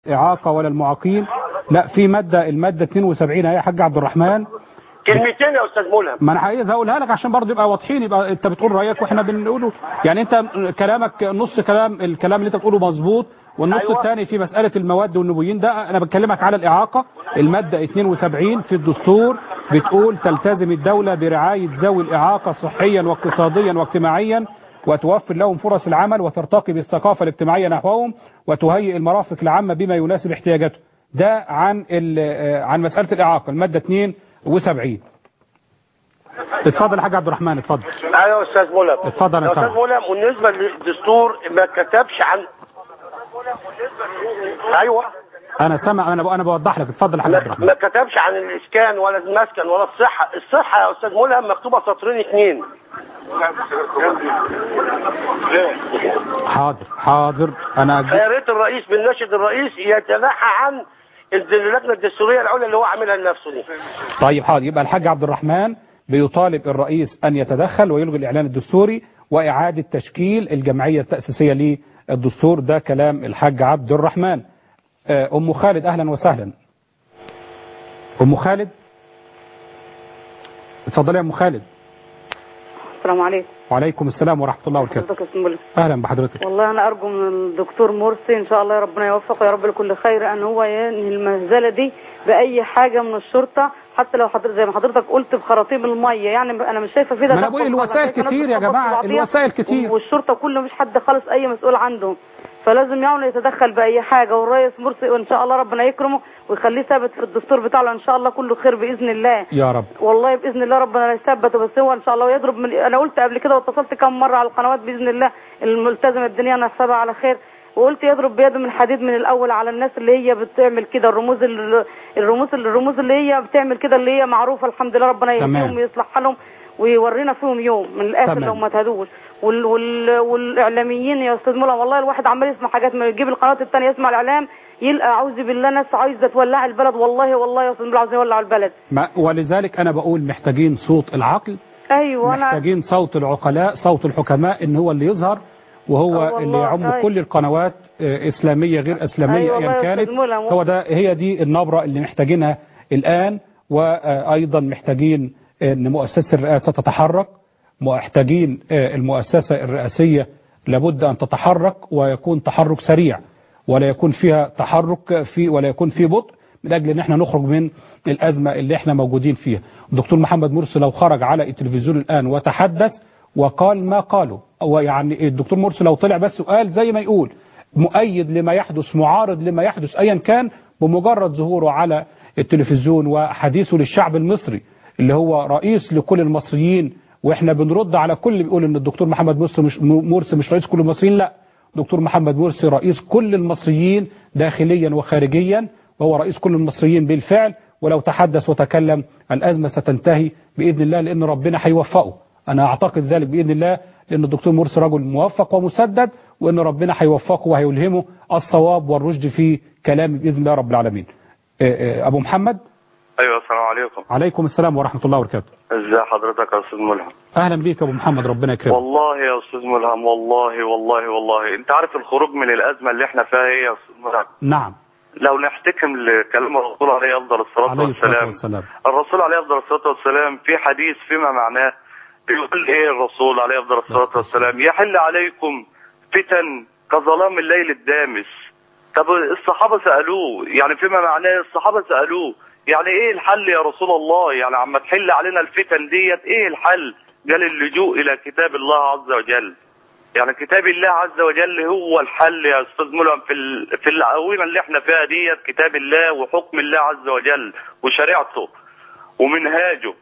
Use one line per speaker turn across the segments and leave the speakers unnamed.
إعاقة ولا المعاقين لا في مادة المادة 72 اهي يا حاج عبد الرحمن
كلمتين يا استاذ ملهم
ما انا عايز اقولها لك عشان برضه يبقى واضحين يبقى انت بتقول رايك واحنا بنقوله يعني انت كلامك نص كلام الكلام اللي انت بتقوله مظبوط والنص
أيوة.
الثاني في مساله المواد والنبويين ده انا بكلمك على الاعاقه الماده 72 في الدستور بتقول تلتزم الدوله برعايه ذوي الاعاقه صحيا واقتصاديا واجتماعيا وتوفر لهم فرص العمل وترتقي بالثقافه الاجتماعيه نحوهم وتهيئ المرافق العامه بما يناسب احتياجاتهم ده عن ال- آه، عن مساله الاعاقه الماده 72 اتفضل يا حاج عبد الرحمن اتفضل
ايوه يا استاذ ملهم
اتفضل يا
يا استاذ
سامح.
ملهم بالنسبه للدستور ما كتبش عن ايوه
انا سامع انا انا بوضح لك اتفضل يا حاج عبد
ما
الرحمن
ما كتبش عن الاسكان ولا المسكن ولا الصحه الصحه يا استاذ ملهم مكتوبه سطرين اثنين
حاضر حاضر انا
فيا ريت الرئيس بنشد الرئيس يتنحى عن اللجنه الدستوريه العليا اللي هو عاملها لنفسه دي
طيب حاضر يبقى الحاج عبد الرحمن بيطالب الرئيس ان يتدخل ويلغي الاعلان الدستوري واعاده تشكيل الجمعيه التاسيسيه للدستور ده كلام الحاج عبد الرحمن آه، ام خالد اهلا وسهلا ام خالد اتفضلي يا ام خالد
السلام عليكم
وعليكم السلام ورحمه الله وبركاته
حضرتك اسم الله
اهلا بحضرتك
والله انا ارجو من الدكتور مرسي ان شاء الله يا ربنا يوفقه يا رب لكل خير ان هو ينهي المهزله دي باي حاجه من الشرطه حتى لو حضرتك زي ما حضرتك قلت بخراطيم الميه يعني انا مش شايفه في ده
ما أنا
تدخل
بقول
خالص.
الوسائل
شايفة ناس
كتير يا
بتخبط
جماعة،
في بعضيها
الوسائل كتير.
والشرطه كله مش حد خالص اي مسؤول عندهم فلازم يعني يتدخل باي حاجه والرئيس مرسي وان شاء الله ربنا يكرمه ويخليه ثابت في الدستور بتاعه ان شاء الله كله خير باذن الله
يا رب
والله باذن الله ربنا يثبته بس هو ان شاء الله ويضرب من انا قلت قبل كده واتصلت كم مره على القنوات باذن الله الملتزمه الدنيا انا حسابها على خير وقلت يضرب بيده من الحديد من الاول على الناس اللي هي بتعمل كده الرموز ال- الرموز الرموز اللي هي بتعمل كده اللي هي معروفه الحمد لله ربنا
تمام.
يهديهم ويصلح حالهم ويورينا فيهم يوم من الاخر
تمام.
لو ما تهدوش وال وال والاعلاميين يا استاذ مولا والله الواحد عمال يسمع حاجات ما يجيب القنوات الثانيه يسمع الاعلام يلقى اعوذ بالله ناس عايزه تولع البلد والله والله يا استاذ مولا عايزين يولعوا البلد
ما ولذلك انا بقول محتاجين صوت العقل
ايوه انا
محتاجين صوت العقلاء صوت الحكماء ان هو اللي يظهر وهو
آه والله،
اللي يعم
أيوة.
كل القنوات آه، اسلاميه غير اسلاميه
أيوة والله
ايا
يا
كانت
أستاذ مولى.
هو ده هي دي النبره اللي محتاجينها الان وايضا محتاجين ان مؤسسه الرئاسه تتحرك محتاجين آه، المؤسسه الرئاسيه لابد ان تتحرك ويكون تحرك سريع ولا يكون فيها تحرك في ولا يكون في بطء من اجل ان احنا نخرج من الازمه اللي احنا موجودين فيها الدكتور محمد مرسي لو خرج على التلفزيون الان وتحدث وقال ما قاله هو يعني الدكتور مرسي لو طلع بس وقال زي ما يقول مؤيد لما يحدث معارض لما يحدث ايا كان بمجرد ظهوره على التلفزيون وحديثه للشعب المصري اللي هو رئيس لكل المصريين واحنا بنرد على كل اللي بيقول ان الدكتور محمد مرسي مش مرسي مش رئيس كل المصريين لا دكتور محمد مرسي رئيس كل المصريين داخليا وخارجيا وهو رئيس كل المصريين بالفعل ولو تحدث وتكلم الأزمة ستنتهي بإذن الله لأن ربنا هيوفقه أنا أعتقد ذلك بإذن الله لأن الدكتور مرسي رجل موفق ومسدد وأن ربنا هيوفقه وهيلهمه الصواب والرشد في كلامه بإذن الله رب العالمين آه، آه، أبو محمد
ايوه السلام عليكم
عليكم السلام ورحمة الله وبركاته
ازي حضرتك يا استاذ ملهم
أهلا بيك يا أبو محمد ربنا يكرمك
والله يا استاذ ملهم والله والله والله انت عارف الخروج من الازمه اللي احنا فيها ايه يا استاذ ملهم
نعم
لو نحتكم لكلام الرسول عليه افضل الصلاه
عليه الصلاة
والسلام
والسلام
الرسول عليه افضل الصلاه والسلام في حديث فيما معناه بيقول ايه الرسول عليه افضل الصلاه والسلام يحل عليكم فتن كظلام الليل الدامس طب الصحابه سالوه يعني فيما معناه الصحابه سالوه يعني ايه الحل يا رسول الله يعني عما تحل علينا الفتن ديت ايه الحل قال اللجوء الى كتاب الله عز وجل يعني كتاب الله عز وجل هو الحل يا استاذ ملهم في ال... في الاونه اللي احنا فيها ديت كتاب الله وحكم الله عز وجل وشريعته ومنهاجه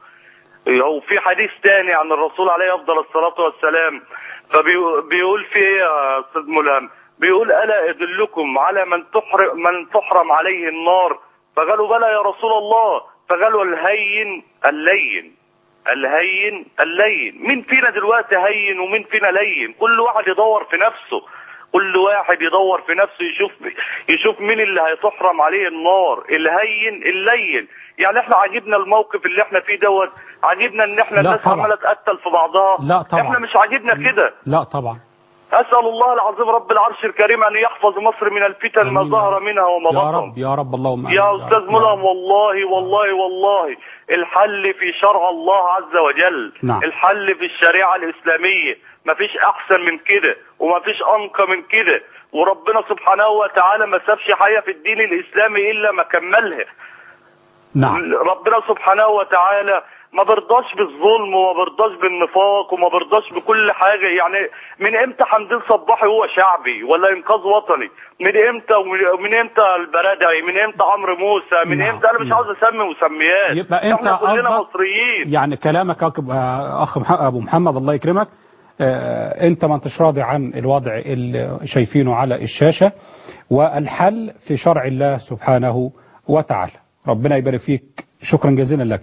وفي حديث تاني عن الرسول عليه افضل الصلاه والسلام فبيقول في ايه يا استاذ ملهم بيقول الا ادلكم على من تحرم من تحرم عليه النار فقالوا بلى يا رسول الله فقالوا الهين اللين الهين اللين مين فينا دلوقتي هين ومين فينا لين كل واحد يدور في نفسه كل واحد يدور في نفسه يشوف يشوف مين اللي هيتحرم عليه النار الهين اللين يعني احنا عاجبنا الموقف اللي احنا فيه دوت عاجبنا ان احنا
لا
الناس
طبعا.
عماله تقتل في بعضها
لا طبعا.
احنا مش عاجبنا كده
لا طبعا
اسال الله العظيم رب العرش الكريم ان يحفظ مصر من الفتن ما
آمين.
ظهر منها وما
يا
بطن
رب يا رب اللهم آمين.
يا
رب.
استاذ ملهم والله والله والله الحل في شرع الله عز وجل
نعم.
الحل في الشريعه الاسلاميه مفيش احسن من كده ومفيش انقى من كده وربنا سبحانه وتعالى ما سابش حاجه في الدين الاسلامي الا ما كملها
نعم
ربنا سبحانه وتعالى ما برضاش بالظلم وما برضاش بالنفاق وما برضاش بكل حاجة يعني من امتى حمدين صباحي هو شعبي ولا انقاذ وطني من امتى ومن امتى البرادعي من امتى عمرو موسى من
نعم.
امتى انا مش
نعم.
عاوز اسمي مسميات
يبقى انت
احنا كلنا
قصدك-
مصريين
يعني كلامك يا أخ- آه، اخ مح- ابو محمد الله يكرمك آه، انت ما انتش راضي عن الوضع اللي شايفينه على الشاشة والحل في شرع الله سبحانه وتعالى ربنا يبارك فيك شكرا جزيلا لك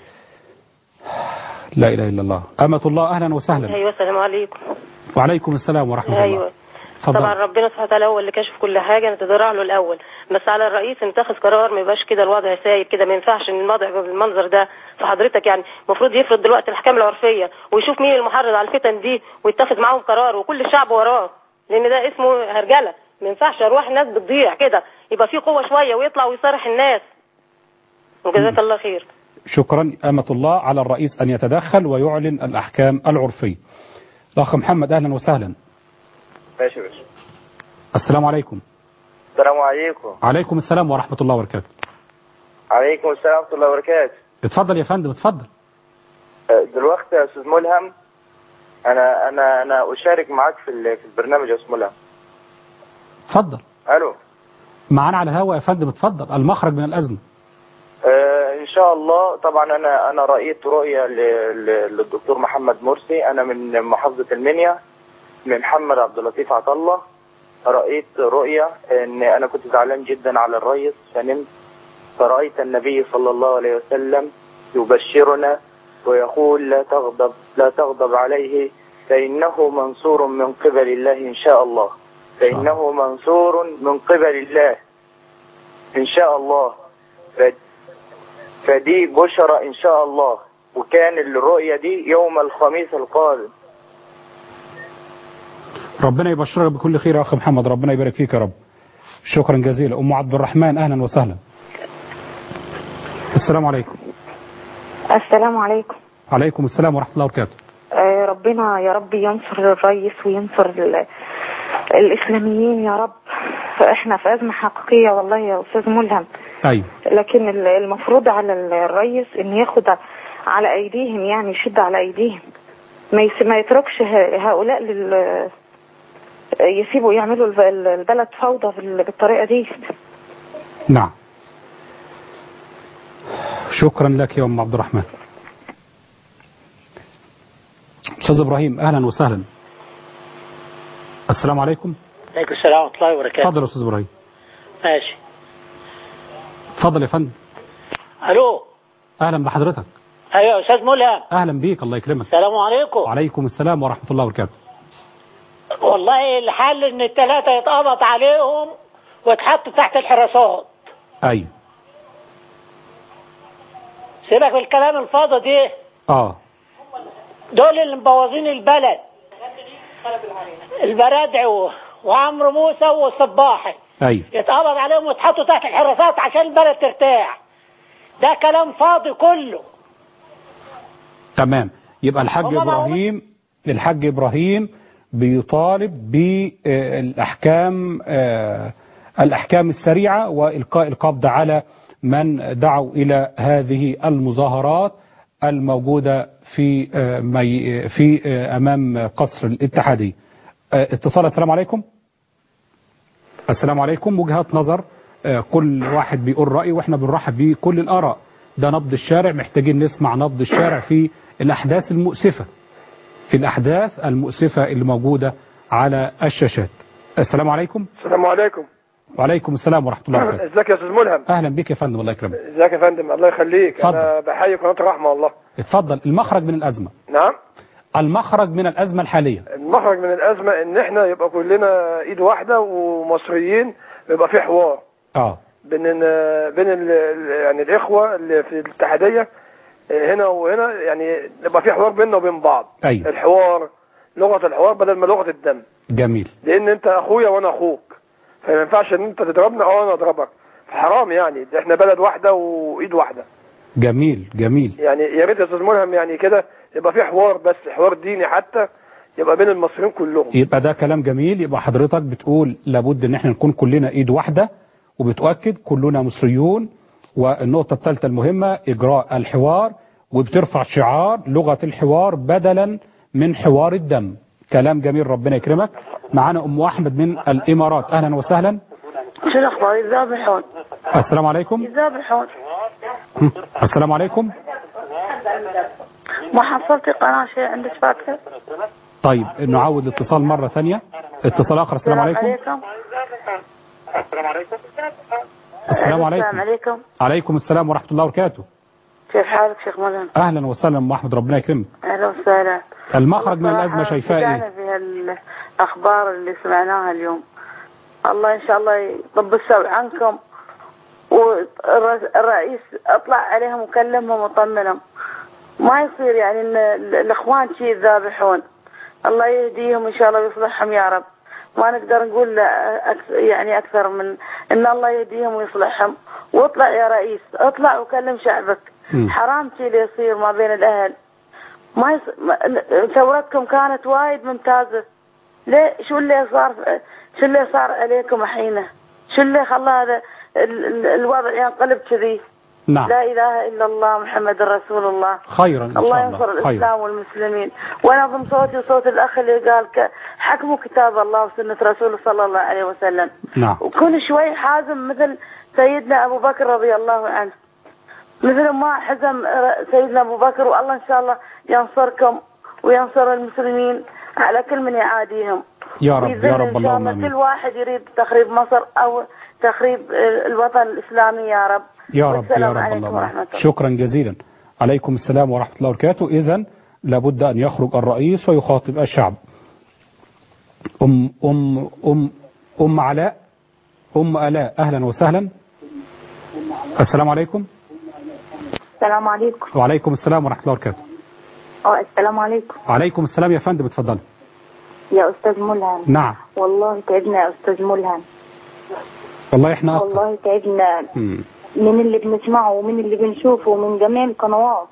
لا اله الا الله امة الله اهلا وسهلا
ايوه السلام عليكم
وعليكم السلام ورحمة الله
ايوه طبعا
اتفضل
ربنا سبحانه وتعالى هو اللي كاشف كل حاجه نتضرع له الاول بس على الرئيس ان يتخذ قرار ما يبقاش كده الوضع سايب كده ما ينفعش ان الوضع يبقى بالمنظر ده فحضرتك يعني المفروض يفرض دلوقتي الاحكام العرفيه ويشوف مين المحرض على الفتن دي ويتخذ معاهم قرار وكل الشعب وراه لان ده اسمه هرجله ما ينفعش ارواح الناس بتضيع كده يبقى في قوه شويه ويطلع ويصارح الناس وجزاك الله خير
شكرا أمة الله على الرئيس أن يتدخل ويعلن الأحكام العرفية الأخ محمد أهلا وسهلا
ماشي يا باشا
السلام عليكم
السلام عليكم
عليكم السلام ورحمة الله وبركاته
عليكم السلام ورحمة الله وبركاته
اتفضل يا فندم اتفضل
أه، دلوقتي يا أستاذ ملهم أنا أنا أنا أشارك معاك في ال- في البرنامج يا أستاذ ملهم
اتفضل
ألو
معانا على الهواء يا فندم اتفضل المخرج من الأزمة
أه، إن شاء الله طبعا أنا أنا رأيت رؤية ل- ل- للدكتور محمد مرسي أنا من محافظة المنيا من محمد عبد اللطيف عطلة رأيت رؤية إن أنا كنت زعلان جدا على الرئيس فنمت فرأيت النبي صلى الله عليه وسلم يبشرنا ويقول لا تغضب لا تغضب عليه فإنه منصور من قبل الله إن شاء الله فإنه منصور من قبل الله إن شاء الله ف- فدي بشرى إن شاء الله وكان الرؤية دي يوم الخميس القادم
ربنا يبشرك بكل خير يا أخ محمد ربنا يبارك فيك يا رب شكرا جزيلا أم عبد الرحمن أهلا وسهلا السلام عليكم
السلام عليكم
عليكم السلام ورحمة الله وبركاته
آه، ربنا يا رب ينصر الرئيس وينصر ال- الإسلاميين يا رب فإحنا في أزمة حقيقية والله يا أستاذ ملهم
أيوه
لكن ال- المفروض على ال- الرئيس إن ياخد على أيديهم يعني يشد على أيديهم ما, يس... ما يتركش ه- هؤلاء لل يسيبوا يعملوا الب- البلد فوضى بال- بالطريقة دي
نعم شكرا لك يا أم عبد الرحمن أستاذ إبراهيم أهلا وسهلا السلام عليكم
عليكم السلام ورحمة الله وبركاته
تفضل يا أستاذ إبراهيم
ماشي
تفضل يا فندم
ألو
أهلا بحضرتك
أيوة يا أستاذ ملهم
أهلا بيك الله يكرمك
السلام عليكم
وعليكم السلام ورحمة الله وبركاته
والله الحل إن الثلاثة يتقبض عليهم ويتحطوا تحت الحراسات
أيوه
سيبك من الكلام الفاضي دي
آه
دول اللي مبوظين البلد البرادعي و- وعمرو موسى والصباحي
أيوه
يتقبض عليهم ويتحطوا تحت الحراسات عشان البلد ترتاح ده كلام فاضي كله
تمام يبقى الحاج
هما بقى-
إبراهيم الحاج إبراهيم بيطالب بالأحكام الأحكام السريعة وإلقاء القبض على من دعوا إلى هذه المظاهرات الموجودة في آه، مي- في آه، أمام قصر الاتحادية آه، اتصال السلام عليكم السلام عليكم وجهات نظر آه، كل واحد بيقول رأي واحنا بنرحب بكل الآراء ده نبض الشارع محتاجين نسمع نبض الشارع في الأحداث المؤسفة في الأحداث المؤسفة اللي موجودة على الشاشات السلام عليكم
السلام عليكم
وعليكم السلام ورحمة الله وبركاته
ازيك يا استاذ ملهم
أهلا بك يا فندم الله يكرمك
ازيك يا فندم الله يخليك
اتفضل.
انا بحيي قناه الرحمه والله
اتفضل المخرج من الأزمة
نعم
المخرج من الأزمة الحالية
المخرج من الازمه ان احنا يبقى كلنا ايد واحده ومصريين يبقى في حوار
اه
بين ال- بين ال يعني الاخوه اللي في الاتحاديه اه، هنا وهنا يعني يبقى في حوار بيننا وبين بعض
أيوة.
الحوار لغه الحوار بدل ما لغه الدم
جميل
لان انت اخويا وانا اخوك فما ينفعش ان انت تضربني او انا اضربك حرام يعني ده احنا بلد واحده وايد واحده
جميل جميل
يعني يا ريت يا استاذ ملهم يعني كده يبقى في حوار بس حوار ديني حتى يبقى بين المصريين كلهم
يبقى ده كلام جميل يبقى حضرتك بتقول لابد ان احنا نكون كلنا ايد واحدة وبتؤكد كلنا مصريون والنقطة الثالثة المهمة اجراء الحوار وبترفع شعار لغة الحوار بدلا من حوار الدم كلام جميل ربنا يكرمك معانا ام احمد من الامارات اهلا وسهلا
شو الاخبار يذابحون
السلام عليكم
يذابحون
السلام عليكم
ما حصلتي قناة شيء عندك فاتحة
طيب نعود الاتصال مرة ثانية اتصال اخر السلام عليكم
السلام عليكم
السلام
السلام
عليكم
عليكم
عليكم السلام ورحمة الله وبركاته
كيف حالك شيخ ملهم
اهلا وسهلا ام احمد ربنا يكرمك
اهلا وسهلا
المخرج من الازمة
صراحة
شايفاه
بدأنا
ايه
في الاخبار اللي سمعناها اليوم الله ان شاء الله يطب السوء عنكم والرئيس اطلع عليهم وكلمهم وطمنهم ما يصير يعني ان ال- الاخوان شي يذابحون الله يهديهم ان شاء الله ويصلحهم يا رب ما نقدر نقول أكثر يعني اكثر من ان الله يهديهم ويصلحهم واطلع يا رئيس اطلع وكلم شعبك
مم.
حرام شي اللي يصير ما بين الاهل ما, يص... ما ثورتكم كانت وايد ممتازه ليه شو اللي صار شو اللي صار عليكم الحين شو اللي خلى هذا ال- ال- الوضع ينقلب كذي
نعم
لا اله الا الله محمد رسول الله
خيرا ان
الله
شاء
ينصر
الله خيرا
الاسلام والمسلمين وانا ضم صوتي وصوت الاخ اللي قال ك- حكموا كتاب الله وسنه رسوله صلى الله عليه وسلم
نعم
وكل شوي حازم مثل سيدنا ابو بكر رضي الله عنه مثل ما حزم سيدنا ابو بكر والله ان شاء الله ينصركم وينصر المسلمين على كل من يعاديهم
يا رب
ويذل
يا رب
ان شاء
اللهم
الله
امين
كل واحد يريد تخريب مصر او تخريب الوطن الاسلامي يا رب
يا رب يا
والسلام
رب
عليكم
اللهم
ورحمه
امين
الله
شكرا جزيلا عليكم السلام ورحمة الله وبركاته اذا لابد ان يخرج الرئيس ويخاطب الشعب ام ام ام ام علاء ام الاء اهلا وسهلا السلام عليكم
السلام عليكم
وعليكم السلام ورحمة الله وبركاته
اه السلام عليكم
عليكم السلام يا فندم اتفضل
يا استاذ ملهم
نعم
والله تعبنا يا استاذ ملهم
والله احنا اكتر
والله تعبنا
مم.
من اللي بنسمعه ومن اللي بنشوفه ومن جميع القنوات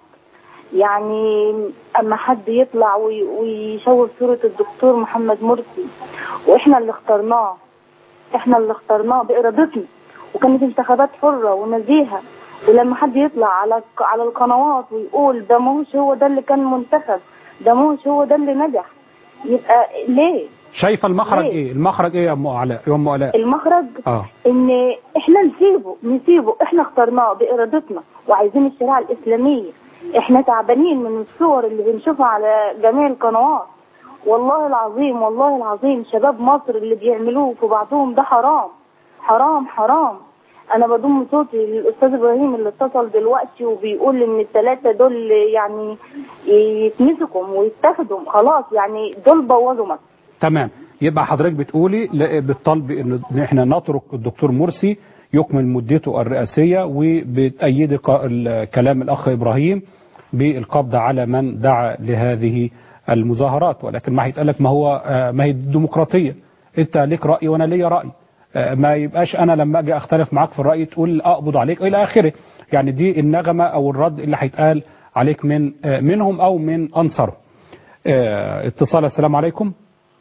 يعني اما حد يطلع وي- ويشوه صورة الدكتور محمد مرسي واحنا اللي اخترناه احنا اللي اخترناه بارادتنا وكانت انتخابات حرة ونزيهة ولما حد يطلع على على القنوات ويقول ده ماهوش هو ده اللي كان منتخب ده ماهوش هو ده اللي نجح يبقى ليه
شايفة المخرج
ليه؟
ايه المخرج ايه يا ام علاء يا ام علاء
المخرج
اه
ان احنا نسيبه نسيبه احنا اخترناه بارادتنا وعايزين الشريعه الاسلاميه احنا تعبانين من الصور اللي بنشوفها على جميع القنوات والله العظيم والله العظيم شباب مصر اللي بيعملوه في بعضهم ده حرام حرام حرام انا بضم صوتي للاستاذ ابراهيم اللي اتصل دلوقتي وبيقول ان الثلاثه دول يعني يتمسكوا ويتاخدوا خلاص يعني دول بوظوا مصر
تمام يبقى حضرتك بتقولي لا- بالطلب ان إن احنا نترك الدكتور مرسي يكمل مدته الرئاسية وبتأيد ق- ال- كلام الأخ إبراهيم بالقبض على من دعا لهذه المظاهرات ولكن ما هيتقال لك ما هو آه، ما هي الديمقراطية أنت ليك رأي وأنا ليا رأي آه، ما يبقاش أنا لما أجي أختلف معاك في الرأي تقول أقبض عليك إلى آخره يعني دي النغمة أو الرد اللي هيتقال عليك من آه، منهم أو من أنصارهم آه، اتصال السلام عليكم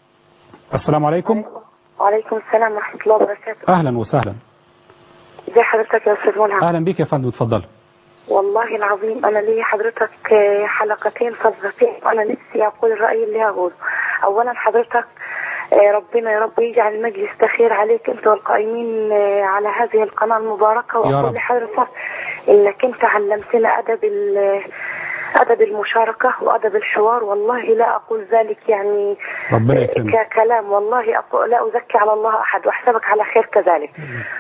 السلام عليكم
وعليكم السلام ورحمه الله وبركاته
اهلا وسهلا
ازي حضرتك يا استاذ ملهم
اهلا بك يا فندم اتفضل
والله العظيم انا لي حضرتك آه، حلقتين صدقتين وانا نفسي اقول الراي اللي هقوله اولا حضرتك آه، ربنا يا رب يجعل المجلس ده خير عليك انت والقائمين آه، على هذه القناه المباركه
يا
واقول
رب.
لحضرتك انك انت علمتنا ادب ال- ادب المشاركه وادب الحوار والله لا اقول ذلك يعني
ربنا يكرمك
ككلام والله أقول لا أزكي على الله أحد وأحسبك على خير كذلك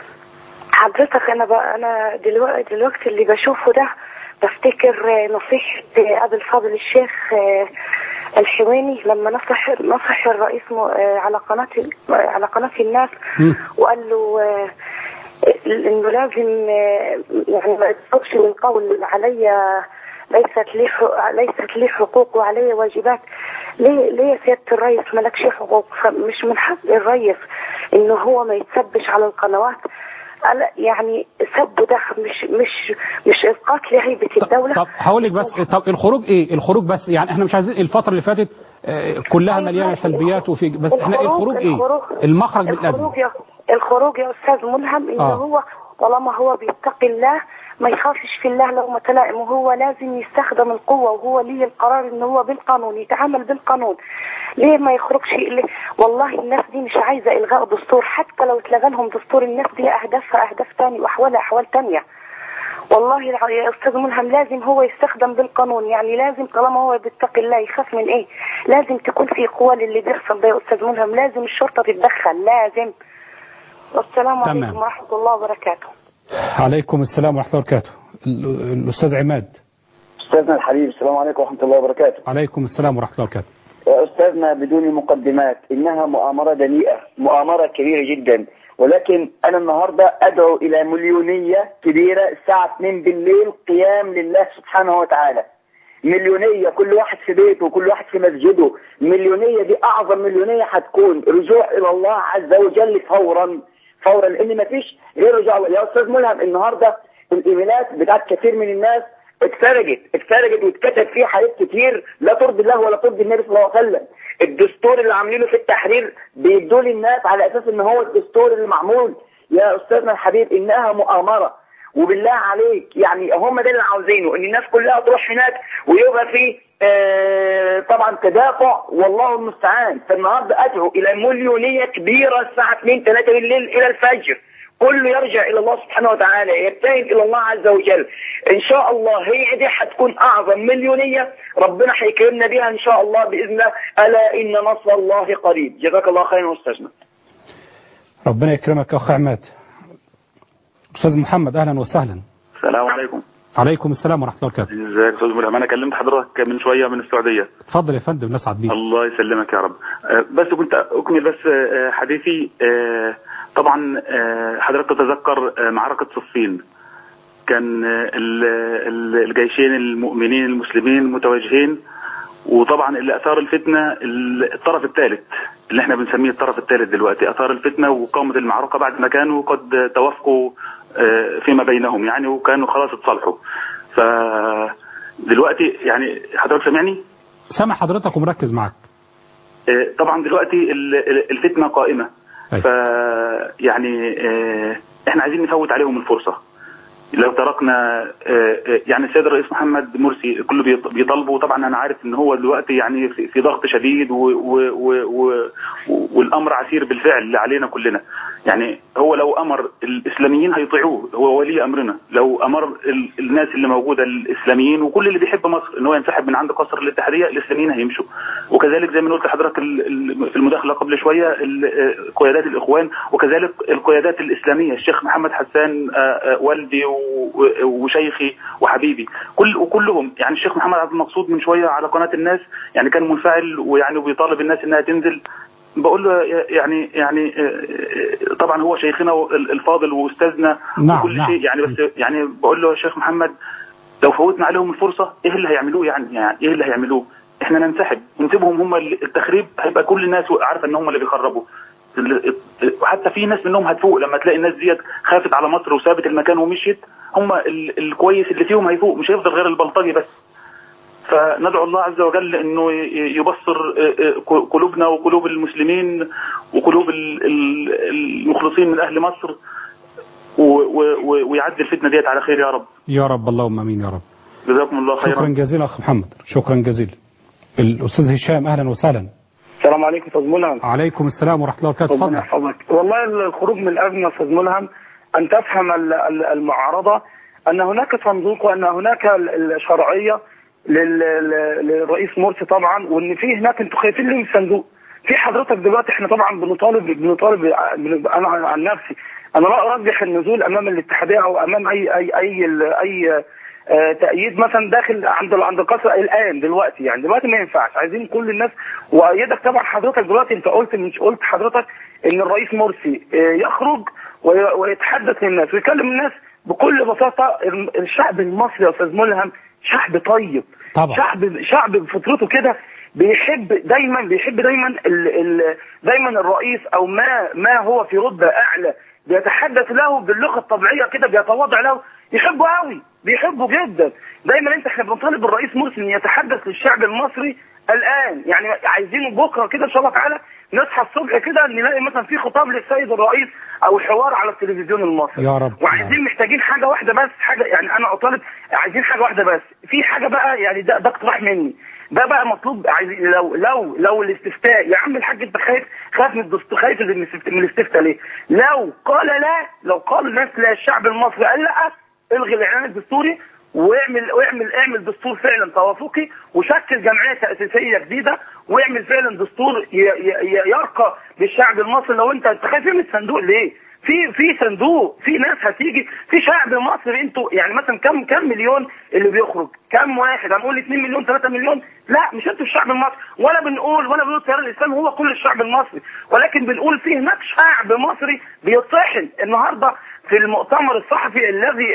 حضرتك أنا ب... أنا دلوقتي دلوقتي اللي بشوفه ده بفتكر آه، نصيحة آه، أبي الفاضل الشيخ آه، الحويني لما نصح نصح الرئيس م- آه، على قناة على قناة الناس
مم.
وقال له آه، انه لازم آه، يعني ما يتصدش من قول علي ليست لي ح- ليست لي حقوق وعلي واجبات ليه ليه يا سياده الرئيس مالكش حقوق فمش من حق الرئيس انه هو ما يتسبش على القنوات أنا يعني سبه ده مش مش مش اسقاط لهيبه الدوله
طب هقول لك بس طب الخروج ايه الخروج بس يعني احنا مش عايزين الفتره اللي فاتت آه، كلها مليانه سلبيات وفي بس احنا الخروج ايه المخرج من الازمه
الخروج يا الخروج يا استاذ ملهم انه
آه.
هو طالما هو بيتقي الله ما يخافش في الله لو ما تلائم وهو لازم يستخدم القوة وهو ليه القرار انه هو بالقانون يتعامل بالقانون ليه ما يخرجش ليه؟ والله الناس دي مش عايزة الغاء دستور حتى لو اتلغى لهم دستور الناس دي اهدافها اهداف تاني واحوالها احوال تانية والله الع- يا استاذ ملهم لازم هو يستخدم بالقانون يعني لازم طالما هو بيتقي الله يخاف من ايه لازم تكون في قوة للي بيحصل ده يا استاذ ملهم لازم الشرطة تتدخل لازم والسلام
تمام.
عليكم ورحمة الله وبركاته
عليكم السلام ورحمه الله وبركاته ال- الاستاذ عماد
استاذنا الحبيب السلام عليكم ورحمه الله وبركاته
عليكم السلام ورحمه الله وبركاته
يا استاذنا بدون مقدمات انها مؤامره دنيئه مؤامره كبيره جدا ولكن انا النهارده ادعو الى مليونيه كبيره الساعه 2 بالليل قيام لله سبحانه وتعالى مليونيه كل واحد في بيته وكل واحد في مسجده مليونيه دي اعظم مليونيه هتكون رجوع الى الله عز وجل فورا فورا لان مفيش غير رجوع يا استاذ ملهم النهارده الايميلات بتاعت كثير من الناس اتسرقت اتسرقت واتكتب فيه حاجات كتير لا ترضي الله ولا ترضي النبي صلى الله عليه وسلم الدستور اللي عاملينه في التحرير بيدوا للناس على اساس ان هو الدستور اللي معمول يا استاذنا الحبيب انها مؤامره وبالله عليك يعني هم ده اللي عاوزينه ان الناس كلها تروح هناك ويبقى في آه طبعا تدافع والله المستعان فالنهارده ادعو الى مليونيه كبيره الساعه 2 3 بالليل الى الفجر كله يرجع الى الله سبحانه وتعالى يبتهل الى الله عز وجل ان شاء الله هي دي هتكون اعظم مليونيه ربنا هيكرمنا بيها ان شاء الله باذن الله الا ان نصر الله قريب جزاك الله خيرا استاذنا
ربنا يكرمك يا اخ عماد استاذ محمد اهلا وسهلا
السلام عليكم
عليكم السلام ورحمه الله وبركاته
ازيك يا استاذ ملهم انا كلمت حضرتك من شويه من السعوديه
اتفضل يا فندم نسعد بيك
الله يسلمك يا رب آه، بس كنت اكمل بس آه، حديثي آه، طبعا آه، حضرتك تتذكر آه، معركه صفين كان آه، ال- ال- الجيشين المؤمنين المسلمين متواجهين وطبعا اللي اثار الفتنه ال- الطرف الثالث اللي احنا بنسميه الطرف الثالث دلوقتي اثار الفتنه وقامت المعركه بعد ما كانوا قد توافقوا آه، فيما بينهم يعني وكانوا خلاص اتصالحوا ف دلوقتي يعني حضرتك سامعني؟
سامع حضرتك ومركز معاك
آه، طبعا دلوقتي ال- ال- الفتنه قائمه
أي.
ف يعني آه، احنا عايزين نفوت عليهم الفرصه لو تركنا آه، آه، يعني السيد الرئيس محمد مرسي كله بيط- بيطالبه طبعا انا عارف ان هو دلوقتي يعني في في ضغط شديد و و و و والامر عسير بالفعل علينا كلنا يعني هو لو امر الاسلاميين هيطيعوه هو ولي امرنا لو امر ال- الناس اللي موجوده الاسلاميين وكل اللي بيحب مصر ان هو ينسحب من عند قصر الاتحاديه الاسلاميين هيمشوا وكذلك زي ما قلت لحضرتك ال- ال- في المداخله قبل شويه ال- آه، قيادات الاخوان وكذلك القيادات الاسلاميه الشيخ محمد حسان آه، آه، والدي و- و- وشيخي وحبيبي كل وكلهم يعني الشيخ محمد عبد المقصود من شويه على قناه الناس يعني كان منفعل ويعني بيطالب الناس انها تنزل بقول له يعني يعني آه، آه، طبعا هو شيخنا الفاضل واستاذنا
نعم،
وكل
نعم.
شيء يعني بس يعني بقول له يا شيخ محمد لو فوتنا عليهم الفرصه ايه اللي هيعملوه يعني يعني ايه اللي هيعملوه احنا ننسحب ونسيبهم هم اللي- التخريب هيبقى كل الناس عارفه ان هم اللي بيخربوا ال- وحتى في ناس منهم هتفوق لما تلاقي الناس ديت خافت على مصر وسابت المكان ومشيت هم ال- الكويس اللي فيهم هيفوق مش هيفضل غير البلطجي بس فندعو الله عز وجل انه ي- يبصر آه، آه، قلوبنا وقلوب المسلمين وقلوب ال- ال- المخلصين من اهل مصر و- و- و- ويعدي الفتنه ديت على خير يا رب
يا رب اللهم امين يا رب
جزاكم الله
شكرا
خيرا
جزيلا اخ محمد شكرا جزيلا الاستاذ هشام اهلا وسهلا
السلام عليكم استاذ ملهم
عليكم السلام ورحمه الله وبركاته
ربنا
اتفضل
يحفظك والله الخروج من الازمه استاذ ملهم ان تفهم ال- ال- المعارضه ان هناك صندوق وان هناك ال- الشرعيه لل- لل- للرئيس مرسي طبعا وان في هناك انتوا خايفين ليه من الصندوق في حضرتك دلوقتي احنا طبعا بنطالب بنطالب بن- انا عن عن نفسي انا لا ارجح النزول امام الاتحاديه او امام اي اي اي اي آه، تأييد مثلا داخل عند عند القصر الان دلوقتي يعني دلوقتي ما ينفعش عايزين كل الناس وايدك طبعا حضرتك دلوقتي انت قلت مش قلت حضرتك ان الرئيس مرسي آه، يخرج وي- ويتحدث للناس ويكلم الناس بكل بساطه ال- الشعب المصري يا استاذ ملهم شعب طيب
طبعا.
شعب شعب بفطرته كده بيحب دايما بيحب دايما ال ال دايما الرئيس او ما ما هو في رتبه اعلى بيتحدث له باللغه الطبيعيه كده بيتواضع له يحبه قوي بيحبه جدا دايما انت احنا بنطالب الرئيس مرسي ان يتحدث للشعب المصري الان يعني عايزين بكره كده ان شاء الله تعالى نصحى الصبح كده نلاقي مثلا في خطاب للسيد الرئيس او حوار على التلفزيون المصري
يا رب
وعايزين محتاجين حاجه واحده بس حاجه يعني انا اطالب عايزين حاجه واحده بس في حاجه بقى يعني ده ده اقتراح مني ده بقى مطلوب عايز لو لو لو الاستفتاء يا عم الحاج انت خايف خايف من الدستور خايف من الاستفتاء من الاستفتاء ليه؟ لو قال لا لو قال الناس لا الشعب المصري قال لا الغي الاعلان الدستوري واعمل واعمل اعمل دستور فعلا توافقي وشكل جمعيه تاسيسيه جديده واعمل فعلا دستور ي- ي- ي- يرقى للشعب المصري لو انت انت خايف من الصندوق ليه؟ في في صندوق في ناس هتيجي في شعب مصري انتوا يعني مثلا كم كم مليون اللي بيخرج كم واحد هنقول 2 مليون 3 مليون لا مش انتوا الشعب المصري ولا بنقول ولا بنقول التيار الاسلامي هو كل الشعب المصري ولكن بنقول في هناك شعب مصري بيطحن النهارده في المؤتمر الصحفي الذي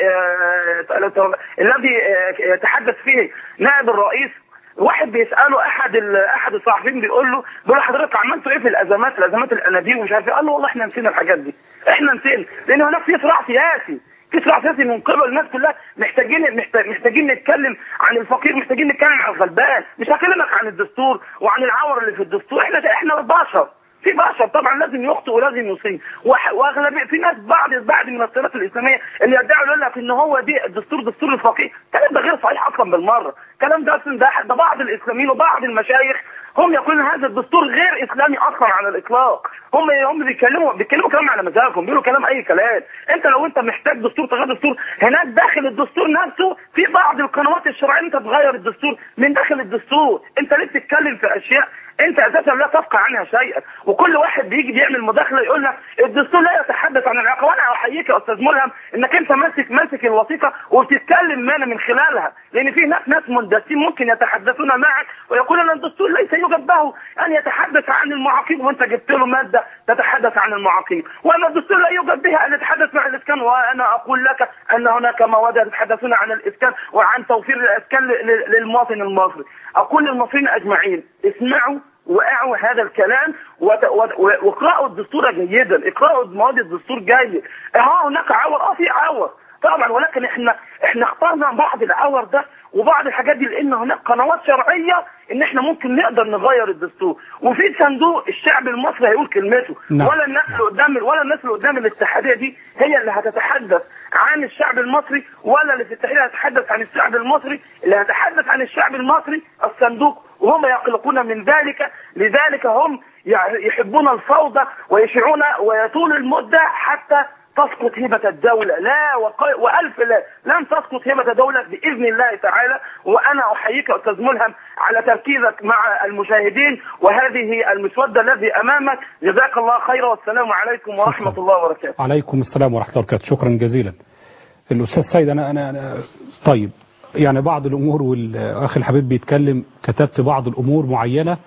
آه الذي آه يتحدث فيه نائب الرئيس واحد بيساله احد ال- احد الصحفيين بيقول له بيقول له حضرتك عملتوا ايه في الازمات الازمات الانابيب ومش عارف ايه قال له والله احنا نسينا الحاجات دي احنا نسينا لان هناك في صراع سياسي في صراع سياسي من قبل الناس كلها محتاجين محتاج محتاجين نتكلم عن الفقير محتاجين نتكلم عن الغلبان مش هكلمك عن الدستور وعن العور اللي في الدستور احنا احنا بشر في بشر طبعا لازم يخطئ ولازم يصيب وح- واغلبيه في ناس بعض بعض من التيارات الاسلاميه اللي يدعوا يقول لك ان هو دي الدستور دستور الفقيه الكلام ده غير صحيح اصلا بالمره الكلام ده اصلا ده, ده بعض الاسلاميين وبعض المشايخ هم يقولون هذا الدستور غير اسلامي اصلا على الاطلاق هم هم بيتكلموا بيتكلموا كلام على مزاجهم بيقولوا كلام اي كلام انت لو انت محتاج دستور تغير دستور هناك داخل الدستور نفسه في بعض القنوات الشرعيه انت تغير الدستور من داخل الدستور انت ليه بتتكلم في اشياء انت اساسا لا تفقه عنها شيئا وكل واحد بيجي بيعمل مداخله يقول لك الدستور لا يتحدث عن العلاقه وانا احييك يا استاذ ملهم انك انت ماسك ماسك الوثيقه وبتتكلم معنا من خلالها لان في هناك ناس مندسين ممكن يتحدثون معك ويقولون ان الدستور ليس يوجد به ان يتحدث عن المعاقين وانت جبت له ماده تتحدث عن المعاقين وان الدستور لا يوجد به ان يتحدث عن الاسكان وانا اقول لك ان هناك مواد يتحدثون عن الاسكان وعن توفير الاسكان ل- ل- للمواطن المصري اقول للمصريين اجمعين اسمعوا واعوا هذا الكلام وت- و- و- واقرأوا الدستور جيدا اقرأوا مواد الدستور جيد اه هناك عور اه في عور طبعا ولكن احنا احنا اخترنا بعض العور ده وبعض الحاجات دي لان هناك قنوات شرعيه ان احنا ممكن نقدر نغير الدستور وفي صندوق الشعب المصري هيقول كلمته
نعم.
ولا الناس اللي قدام ولا الناس اللي قدام الاتحاديه دي هي اللي هتتحدث عن الشعب المصري ولا الاتحاديه هتتحدث عن الشعب المصري اللي هيتحدث عن الشعب المصري الصندوق وهم يقلقون من ذلك لذلك هم يع- يحبون الفوضى ويشيعون ويطول المده حتى تسقط هبة الدولة لا وق- وألف لا لن تسقط هبة الدولة بإذن الله تعالى وأنا أحييك يا أستاذ ملهم على تركيزك مع المشاهدين وهذه المسودة الذي أمامك جزاك الله خيرا والسلام عليكم ورحمة الله وبركاته
عليكم السلام ورحمة الله وبركاته شكرا جزيلا الأستاذ سيد أنا, أنا, أنا طيب يعني بعض الأمور والأخ الحبيب بيتكلم كتبت بعض الأمور معينة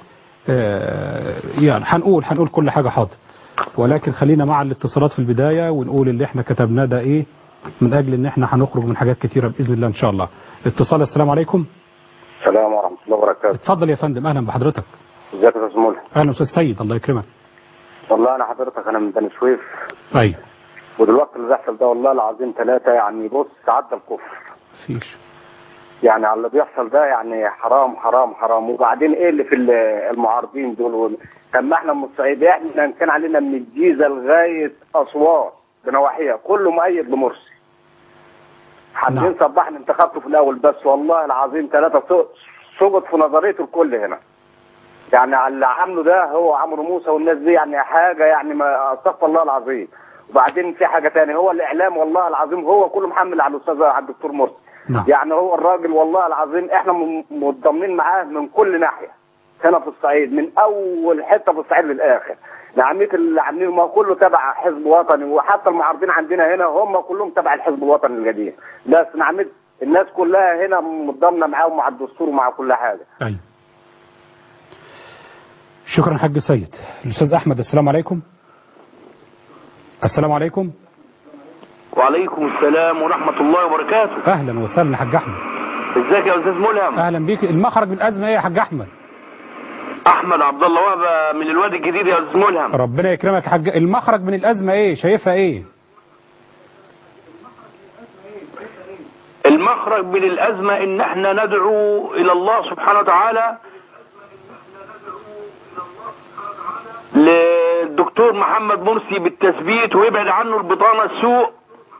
آه، يعني هنقول هنقول كل حاجة حاضر ولكن خلينا مع الاتصالات في البداية ونقول اللي احنا كتبناه ده ايه من أجل ان احنا هنخرج من حاجات كتيرة بإذن الله إن شاء الله اتصال السلام عليكم
السلام ورحمة الله وبركاته
اتفضل يا فندم أهلا بحضرتك
ازيك يا استاذ ملهم
أهلا أستاذ سيد الله يكرمك
والله انا حضرتك انا من بني سويف
أيوه
ودلوقتي اللي بيحصل ده والله العظيم ثلاثة يعني بص عدى الكفر
فيش
يعني على اللي بيحصل ده يعني حرام حرام حرام وبعدين ايه اللي في ال- المعارضين دول وال- طب ما احنا من الصعيد احنا إن كان علينا من الجيزة لغاية اسوان بنواحيها كله مؤيد لمرسي حمدين صباح اللي انتخبته في الاول بس والله العظيم ثلاثة سقط في نظرية الكل هنا يعني على اللي عامله ده هو عمرو موسى والناس دي يعني حاجة يعني ما استغفر الله العظيم وبعدين في حاجة تانية هو الإعلام والله العظيم هو كله محمل على الأستاذ على الدكتور مرسي
نعم.
يعني هو الراجل والله العظيم احنا م- متضامنين معاه من كل ناحية هنا في الصعيد من أول حتة في الصعيد للآخر نعمية اللي عاملينه ما كله تبع حزب وطني وحتى المعارضين عندنا هنا هم كلهم تبع الحزب الوطني القديم بس نعمية الناس كلها هنا متضامنة معاه ومع الدستور ومع كل حاجة
أيوه شكرا حاج سيد الأستاذ أحمد السلام عليكم السلام عليكم
وعليكم السلام ورحمة الله وبركاته
أهلا وسهلا يا حاج أحمد
ازيك يا أستاذ ملهم
أهلا بيك المخرج من الأزمة إيه يا حاج أحمد
احمد عبد الله وهبه من الوادي الجديد يا استاذ ملهم
ربنا يكرمك يا حاج المخرج من الازمه ايه شايفها ايه
المخرج من الازمه ان احنا ندعو الى الله سبحانه وتعالى للدكتور محمد مرسي بالتثبيت ويبعد عنه البطانه السوء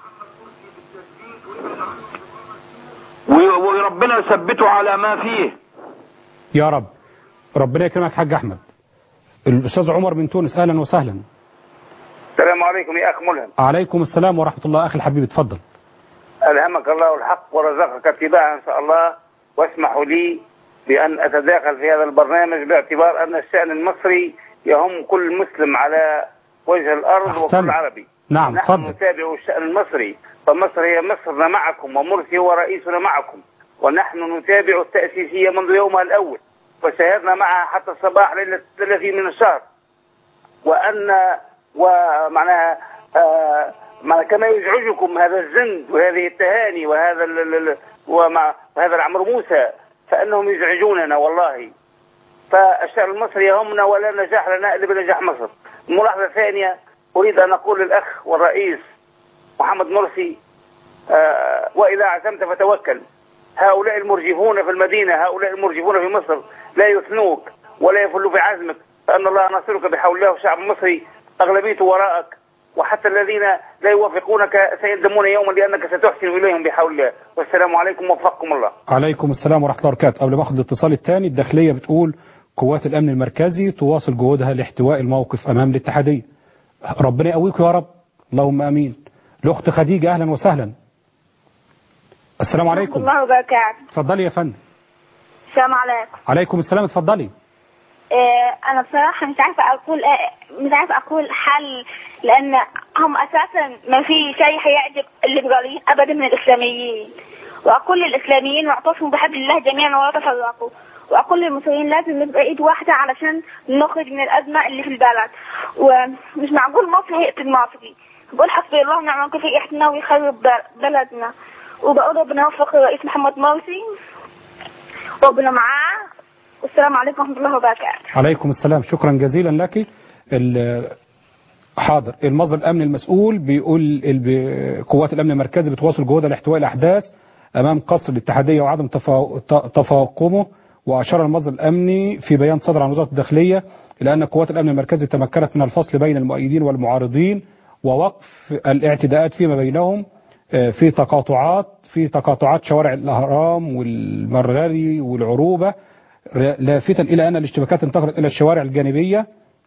و- وربنا يثبته على ما فيه
يا رب ربنا يكرمك حاج احمد الاستاذ عمر من تونس اهلا وسهلا
السلام عليكم يا اخ ملهم
عليكم السلام ورحمه الله اخي الحبيب اتفضل
الهمك الله الحق ورزقك اتباعه ان شاء الله واسمحوا لي بان اتداخل في هذا البرنامج باعتبار ان الشان المصري يهم كل مسلم على وجه الارض
أحسنت.
وكل عربي
نعم
نحن
اتفضل
نتابع الشان المصري فمصر هي مصرنا معكم ومرسي هو رئيسنا معكم ونحن نتابع التاسيسيه منذ يومها الاول وشاهدنا معها حتى الصباح ليله الثلاثين من الشهر وان ومعناها آه معنى كما يزعجكم هذا الزند وهذه التهاني وهذا ال ال ال ومع وهذا العمر موسى فانهم يزعجوننا والله فالشعب المصري يهمنا ولا نجاح لنا الا بنجاح مصر. الملاحظه الثانيه اريد ان اقول للاخ والرئيس محمد مرسي آه واذا عزمت فتوكل. هؤلاء المرجفون في المدينه، هؤلاء المرجفون في مصر لا يثنوك ولا يفلوا بعزمك فان الله ناصرك بحول الله والشعب المصري اغلبيته وراءك وحتى الذين لا يوافقونك سيندمون يوما لانك ستحسن اليهم بحول الله والسلام عليكم وفقكم الله.
عليكم السلام ورحمه الله وبركاته قبل ما اخذ الاتصال الثاني الداخليه بتقول قوات الامن المركزي تواصل جهودها لاحتواء الموقف امام الاتحاديه ربنا يقويكم يا رب اللهم امين الاخت خديجه اهلا وسهلا السلام عليكم
الله وبركاته
اتفضلي يا فندم
السلام عليكم
عليكم السلام اتفضلي
إيه انا بصراحه مش عارفه اقول إيه مش عارفه اقول حل لان هم اساسا ما في شيء هيعجب الليبراليين ابدا من الاسلاميين واقول للاسلاميين واعتصموا بحبل الله جميعا ولا تفرقوا واقول للمصريين لازم نبقى ايد واحده علشان نخرج من الازمه اللي في البلد ومش معقول مصر هيقتل مصري بقول حسبي الله ونعم الوكيل في احنا ويخرب بل- بلدنا وبقول ربنا يوفق الرئيس محمد مرسي وربنا معاه والسلام عليكم ورحمه الله وبركاته
عليكم السلام شكرا جزيلا لك ال- حاضر المصدر الامني المسؤول بيقول ال- قوات الامن المركزي بتواصل جهودها لاحتواء الاحداث امام قصر الاتحاديه وعدم تفا- ت- تفاقمه واشار المصدر الامني في بيان صدر عن وزاره الداخليه الى ان قوات الامن المركزي تمكنت من الفصل بين المؤيدين والمعارضين ووقف الاعتداءات فيما بينهم آه، في تقاطعات في تقاطعات شوارع الاهرام والمرغري والعروبه لافتا الى ان الاشتباكات انتقلت الى الشوارع الجانبيه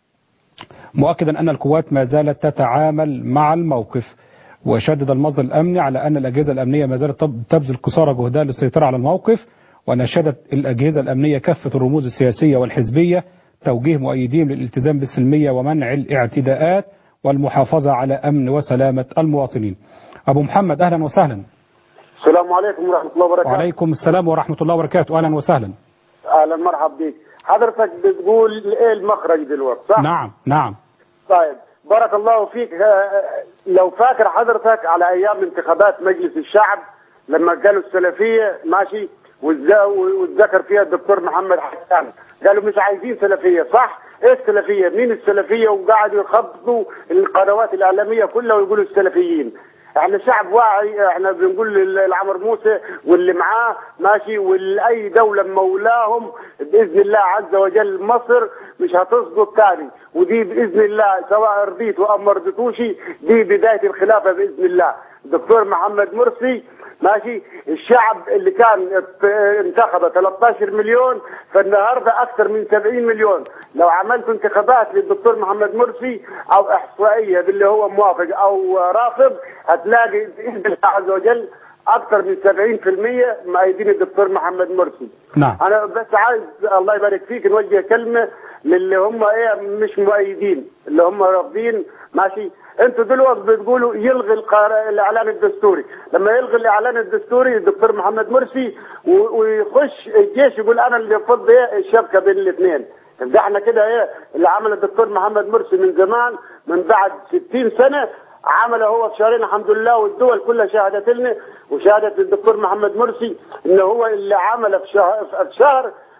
مؤكدا أن القوات ما زالت تتعامل مع الموقف وشدد المصدر الأمني على أن الأجهزة الأمنية ما زالت تب- تبذل قصارى جهدها للسيطرة على الموقف ونشدت الأجهزة الأمنية كافة الرموز السياسية والحزبية توجيه مؤيديهم للالتزام بالسلمية ومنع الاعتداءات والمحافظة على أمن وسلامة المواطنين أبو محمد أهلا وسهلا
السلام عليكم ورحمة الله وبركاته
وعليكم السلام ورحمة الله وبركاته أهلا وسهلا
أهلا مرحب بك حضرتك بتقول إيه المخرج دلوقتي صح؟
نعم نعم
طيب بارك الله فيك آه، لو فاكر حضرتك على أيام انتخابات مجلس الشعب لما قالوا السلفية ماشي والز- والذكر فيها الدكتور محمد حسان قالوا مش عايزين سلفية صح؟ ايه السلفية؟ مين السلفية؟ وقعدوا يخبطوا القنوات الإعلامية كلها ويقولوا السلفيين احنا شعب واعي احنا بنقول لعمر موسى واللي معاه ماشي واي دولة مولاهم باذن الله عز وجل مصر مش هتسقط تاني ودي باذن الله سواء رضيتوا ام ما رضيتوش دي بداية الخلافة باذن الله الدكتور محمد مرسي ماشي الشعب اللي كان ات- انتخب 13 مليون فالنهارده اكثر من 70 مليون لو عملت انتخابات للدكتور محمد مرسي او احصائيه باللي هو موافق او رافض هتلاقي باذن الله عز وجل اكثر من 70% مؤيدين الدكتور محمد مرسي
نعم
انا بس عايز الله يبارك فيك نوجه كلمه للي هم ايه مش مؤيدين اللي هم رافضين ماشي انتوا دلوقتي بتقولوا يلغي القرار الاعلان الدستوري لما يلغي الاعلان الدستوري الدكتور محمد مرسي و- ويخش الجيش يقول انا اللي افض ايه الشبكه بين الاثنين ده احنا كده ايه اللي عمل الدكتور محمد مرسي من زمان من بعد 60 سنه عمله هو في شهرين الحمد لله والدول كلها شهدت لنا وشهدت الدكتور محمد مرسي ان هو اللي عمله في شهر في شهر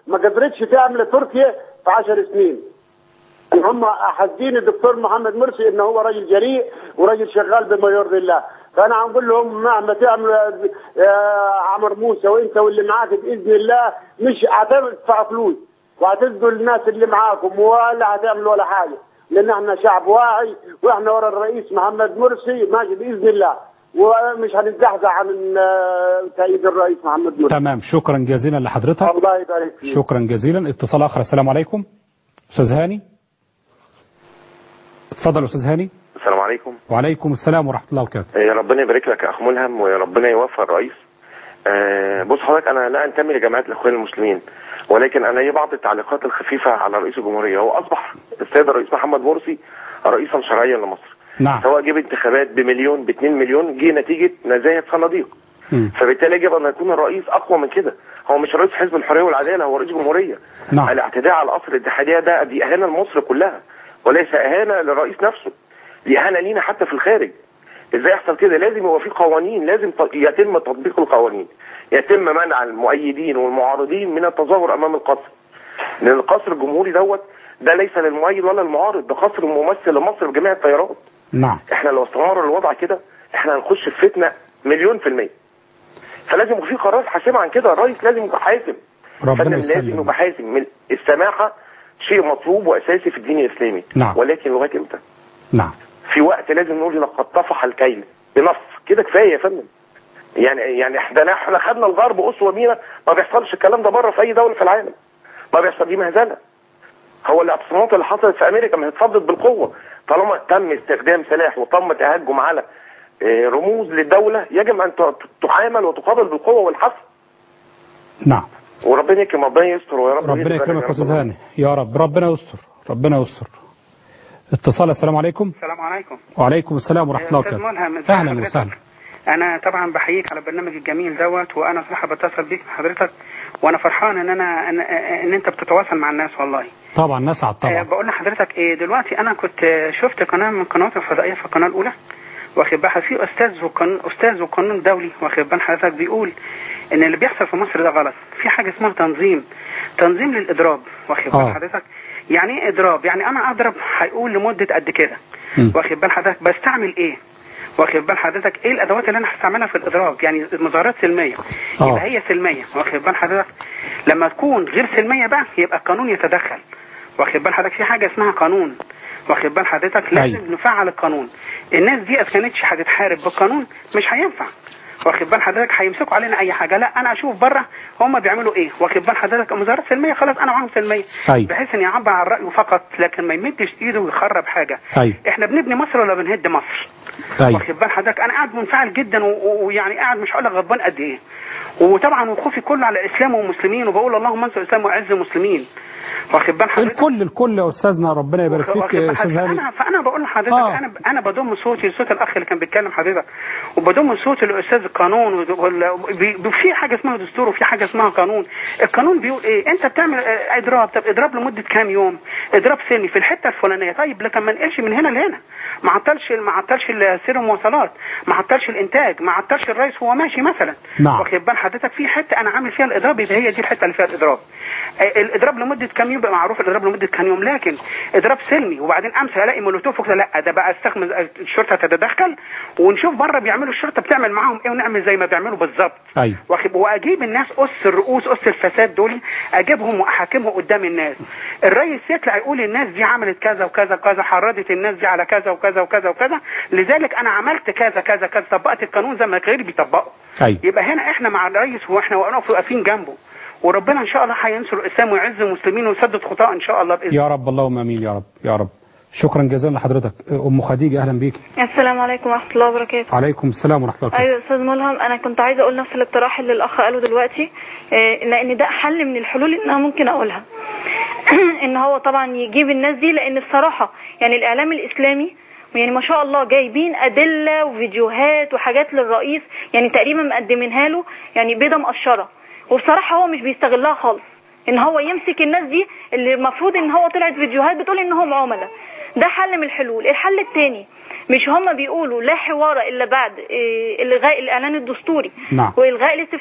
ما قدرتش تعمل تركيا في 10 سنين هم حاسدين الدكتور محمد مرسي ان هو راجل جريء وراجل شغال بما يرضي الله فانا هنقول لهم مهما تعملوا يا- يا عمر موسى وانت واللي معاك باذن الله مش هتدفع فلوس وهتدوا الناس اللي معاكم ولا هتعملوا ولا حاجه لان احنا شعب واعي واحنا ورا الرئيس محمد مرسي ماشي باذن الله ومش هنتزحزح عن آه، تأييد الرئيس محمد مرسي
تمام شكرا جزيلا لحضرتك
الله يبارك فيك
شكرا جزيلا اتصال اخر السلام عليكم استاذ هاني اتفضل استاذ هاني
السلام عليكم
وعليكم السلام ورحمه الله وبركاته
يا ربنا يبارك لك يا اخ ملهم ويا ربنا يوفق الرئيس آه، بص حضرتك انا لا انتمي لجماعه الاخوان المسلمين ولكن انا لي بعض التعليقات الخفيفه على رئيس الجمهوريه هو اصبح السيد الرئيس محمد مرسي رئيسا شرعيا لمصر
نعم
سواء جه انتخابات بمليون ب 2 مليون جه نتيجه نزاهه صناديق فبالتالي يجب ان يكون الرئيس اقوى من كده هو مش رئيس حزب الحريه والعداله هو رئيس جمهوريه
نعم.
الاعتداء على الاصل الاتحاديه ده دي اهانه لمصر كلها وليس اهانه للرئيس نفسه دي اهانه لينا حتى في الخارج ازاي يحصل كده لازم يبقى في قوانين لازم ت- يتم تطبيق القوانين يتم منع المؤيدين والمعارضين من التظاهر امام القصر لان القصر الجمهوري دوت ده ليس للمؤيد ولا المعارض ده قصر ممثل لمصر بجميع التيارات
نعم
احنا لو استمر الوضع كده احنا هنخش في فتنه مليون في الميه فلازم يبقى في قرارات حاسمه عن كده الرئيس لازم يبقى حاسم
ربنا
فلازم لازم
يسلم
يبقى حاسم من السماحه شيء مطلوب واساسي في الدين الاسلامي
نعم.
ولكن لغايه امتى؟
نعم
في وقت لازم نقول لقد طفح الكيل بنص كده كفايه يا فندم يعني يعني احنا احنا خدنا الغرب اسوه بينا ما بيحصلش الكلام ده بره في اي دوله في العالم ما بيحصل دي مهزله هو الاعتصامات اللي حصلت في امريكا ما هي اتصدت بالقوه طالما تم استخدام سلاح وتم تهجم على آه، رموز للدوله يجب ان ت- تحامل وتقابل بالقوه والحصر
نعم
وربنا يكرم ربنا يستر ويا رب
ربنا
يستر
يكرمك
يا
يا
رب.
استاذ هاني يا رب ربنا يستر ربنا يستر اتصال السلام عليكم
السلام عليكم
وعليكم السلام ورحمه الله
أستاذ
وبركاته
ملهم ازي
اهلا
حضرتك؟
وسهلا
انا طبعا بحييك على البرنامج الجميل دوت وانا صراحه بتصل بيك حضرتك وانا فرحان ان انا ان, ان انت بتتواصل مع الناس والله
طبعا نسعد
آه،
طبعا
بقول لحضرتك ايه دلوقتي انا كنت آه، شفت قناه من القنوات الفضائيه في القناه الاولى واخد بال حضرتك في استاذ وقانون استاذ وقانون دولي واخد بال حضرتك بيقول ان اللي بيحصل في مصر ده غلط في حاجه اسمها تنظيم تنظيم للاضراب واخد بال
آه.
حضرتك يعني ايه اضراب يعني انا اضرب هيقول لمده قد كده
مم.
واخد بال حضرتك بستعمل ايه واخد بال حضرتك ايه الادوات اللي انا هستعملها في الاضراب يعني مظاهرات سلميه
آه.
يبقى هي سلميه واخد بال حضرتك لما تكون غير سلميه بقى يبقى القانون يتدخل واخد بال حضرتك في حاجه اسمها قانون واخد بال حضرتك لازم
أيوة.
نفعل القانون الناس دي اذا كانتش هتتحارب بالقانون مش هينفع واخد بال حضرتك هيمسكوا علينا اي حاجه لا انا اشوف بره هم بيعملوا ايه واخد بال حضرتك مظاهرات سلميه خلاص انا معاهم سلميه
أيوة.
بحيث ان يعبر عن رايه فقط لكن ما يمدش ايده ويخرب حاجه
ايوه
احنا بنبني مصر ولا بنهد مصر
ايوه
واخد بال حضرتك انا قاعد منفعل جدا و- و- ويعني قاعد مش هقول لك غضبان قد ايه وطبعا وقوفي كله على الاسلام والمسلمين وبقول اللهم انصر الاسلام واعز المسلمين واخد بال حضرتك
الكل الكل يا استاذنا ربنا يبارك فيك
واخد
يا
بال
استاذ
حضرتك؟
هاني
انا فانا بقول لحضرتك
آه.
انا انا بضم صوتي لصوت الاخ اللي كان بيتكلم حضرتك وبضم صوتي لاستاذ القانون وال- وال- بي- بي- في حاجه اسمها دستور وفي حاجه اسمها قانون القانون بيقول ايه انت بتعمل آه، اضراب طب اضراب لمده كام يوم اضراب سلمي في الحته الفلانيه طيب لكن ما نقلش من هنا لهنا ما عطلش ما عطلش سير المواصلات ما عطلش الانتاج ما عطلش الرئيس وهو ماشي مثلا
نعم.
واخد بال حضرتك في حته انا عامل فيها الاضراب يبقى هي دي الحته اللي فيها الاضراب آه، الاضراب لمده كام يوم بقى معروف الاضراب لمده كام يوم لكن اضراب سلمي وبعدين امس الاقي مولوتوف وكده لا ده بقى استخدم الشرطه تتدخل ونشوف بره بيعملوا الشرطه بتعمل معاهم ايه ونعمل زي ما بيعملوا بالظبط
ايوه
واخد واجيب الناس اس الرؤوس اس الفساد دول اجيبهم واحاكمهم قدام الناس الرئيس يطلع يقول الناس دي عملت كذا وكذا وكذا حرضت الناس دي على كذا وكذا وكذا وكذا لذلك انا عملت كذا كذا كذا طبقت القانون زي ما غيري بيطبقه
ايوه
يبقى هنا احنا مع الرئيس واحنا واقف واقفين جنبه وربنا ان شاء الله هينصر الاسلام ويعز المسلمين ويسدد خطاه ان شاء الله باذن
يا رب اللهم امين يا رب يا رب شكرا جزيلا لحضرتك ام خديجه اهلا بيك
السلام عليكم ورحمة الله وبركاته
عليكم السلام ورحمه الله وبركاته
ايوه استاذ ملهم انا كنت عايزه اقول نفس الاقتراح اللي الاخ قاله دلوقتي إيه، لان ده حل من الحلول اللي انا ممكن اقولها ان هو طبعا يجيب الناس دي لان الصراحه يعني الاعلام الاسلامي يعني ما شاء الله جايبين ادله وفيديوهات وحاجات للرئيس يعني تقريبا مقدمينها له يعني بيضه مقشره وبصراحه هو مش بيستغلها خالص ان هو يمسك الناس دي اللي المفروض ان هو طلعت فيديوهات بتقول انهم عملاء ده حل من الحلول الحل الثاني مش هم بيقولوا لا حوار الا بعد إيه، الغاء الاعلان الدستوري
نعم.
والغاء الاستفتاء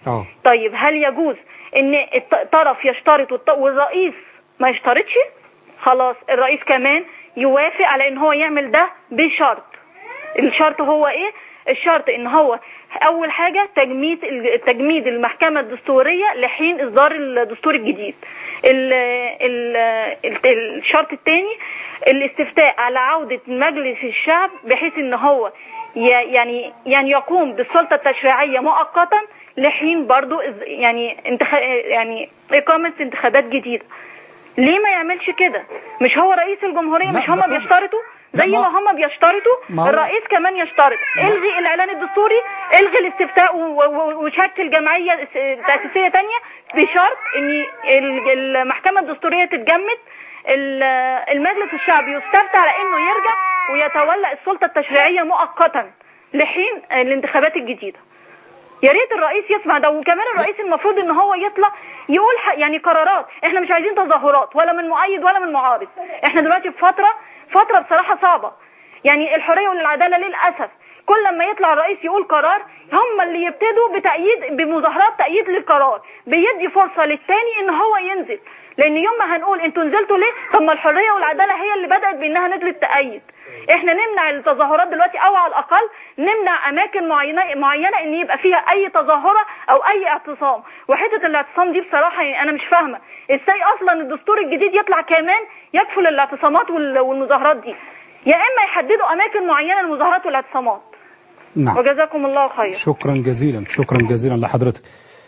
اه
طيب هل يجوز ان الط- طرف يشترط والط- والرئيس ما يشترطش خلاص الرئيس كمان يوافق على ان هو يعمل ده بشرط الشرط هو ايه الشرط ان هو اول حاجه تجميد تجميد المحكمه الدستوريه لحين اصدار الدستور الجديد ال ال ال الشرط الثاني الاستفتاء على عوده مجلس الشعب بحيث ان هو ي- يعني يعني يقوم بالسلطه التشريعيه مؤقتا لحين برضو إز- يعني انتخ... يعني اقامه انتخابات جديده ليه ما يعملش كده مش هو رئيس الجمهوريه
لا،
مش هما
بس-
بيشترطوا زي
لا،
ما
ما-
هما بيشترطوا
ما هو-
الرئيس كمان يشترط الغي الاعلان الدستوري الغي الاستفتاء و- و- وشكل جمعيه س- تاسيسيه تانية بشرط ان ال- المحكمه الدستوريه تتجمد ال- المجلس الشعبي يستفتى على انه يرجع ويتولى السلطه التشريعيه مؤقتا لحين الانتخابات الجديده يا ريت الرئيس يسمع ده وكمان الرئيس المفروض ان هو يطلع يقول ح- يعني قرارات احنا مش عايزين تظاهرات ولا من مؤيد ولا من معارض احنا دلوقتي في فتره فتره بصراحه صعبه يعني الحريه والعداله للاسف كل لما يطلع الرئيس يقول قرار هم اللي يبتدوا بتأييد بمظاهرات تأييد للقرار بيدي فرصة للتاني ان هو ينزل لان يوم ما هنقول انتوا نزلتوا ليه طب ما الحرية والعدالة هي اللي بدأت بانها نزلت تأيد احنا نمنع التظاهرات دلوقتي او على الاقل نمنع اماكن معينة معينة ان يبقى فيها اي تظاهرة او اي اعتصام وحتة الاعتصام دي بصراحة يعني انا مش فاهمة ازاي اصلا الدستور الجديد يطلع كمان يكفل الاعتصامات وال- والمظاهرات دي يا اما يحددوا اماكن معينة للمظاهرات والاعتصامات
نعم
وجزاكم الله خير
شكرا جزيلا شكرا جزيلا لحضرتك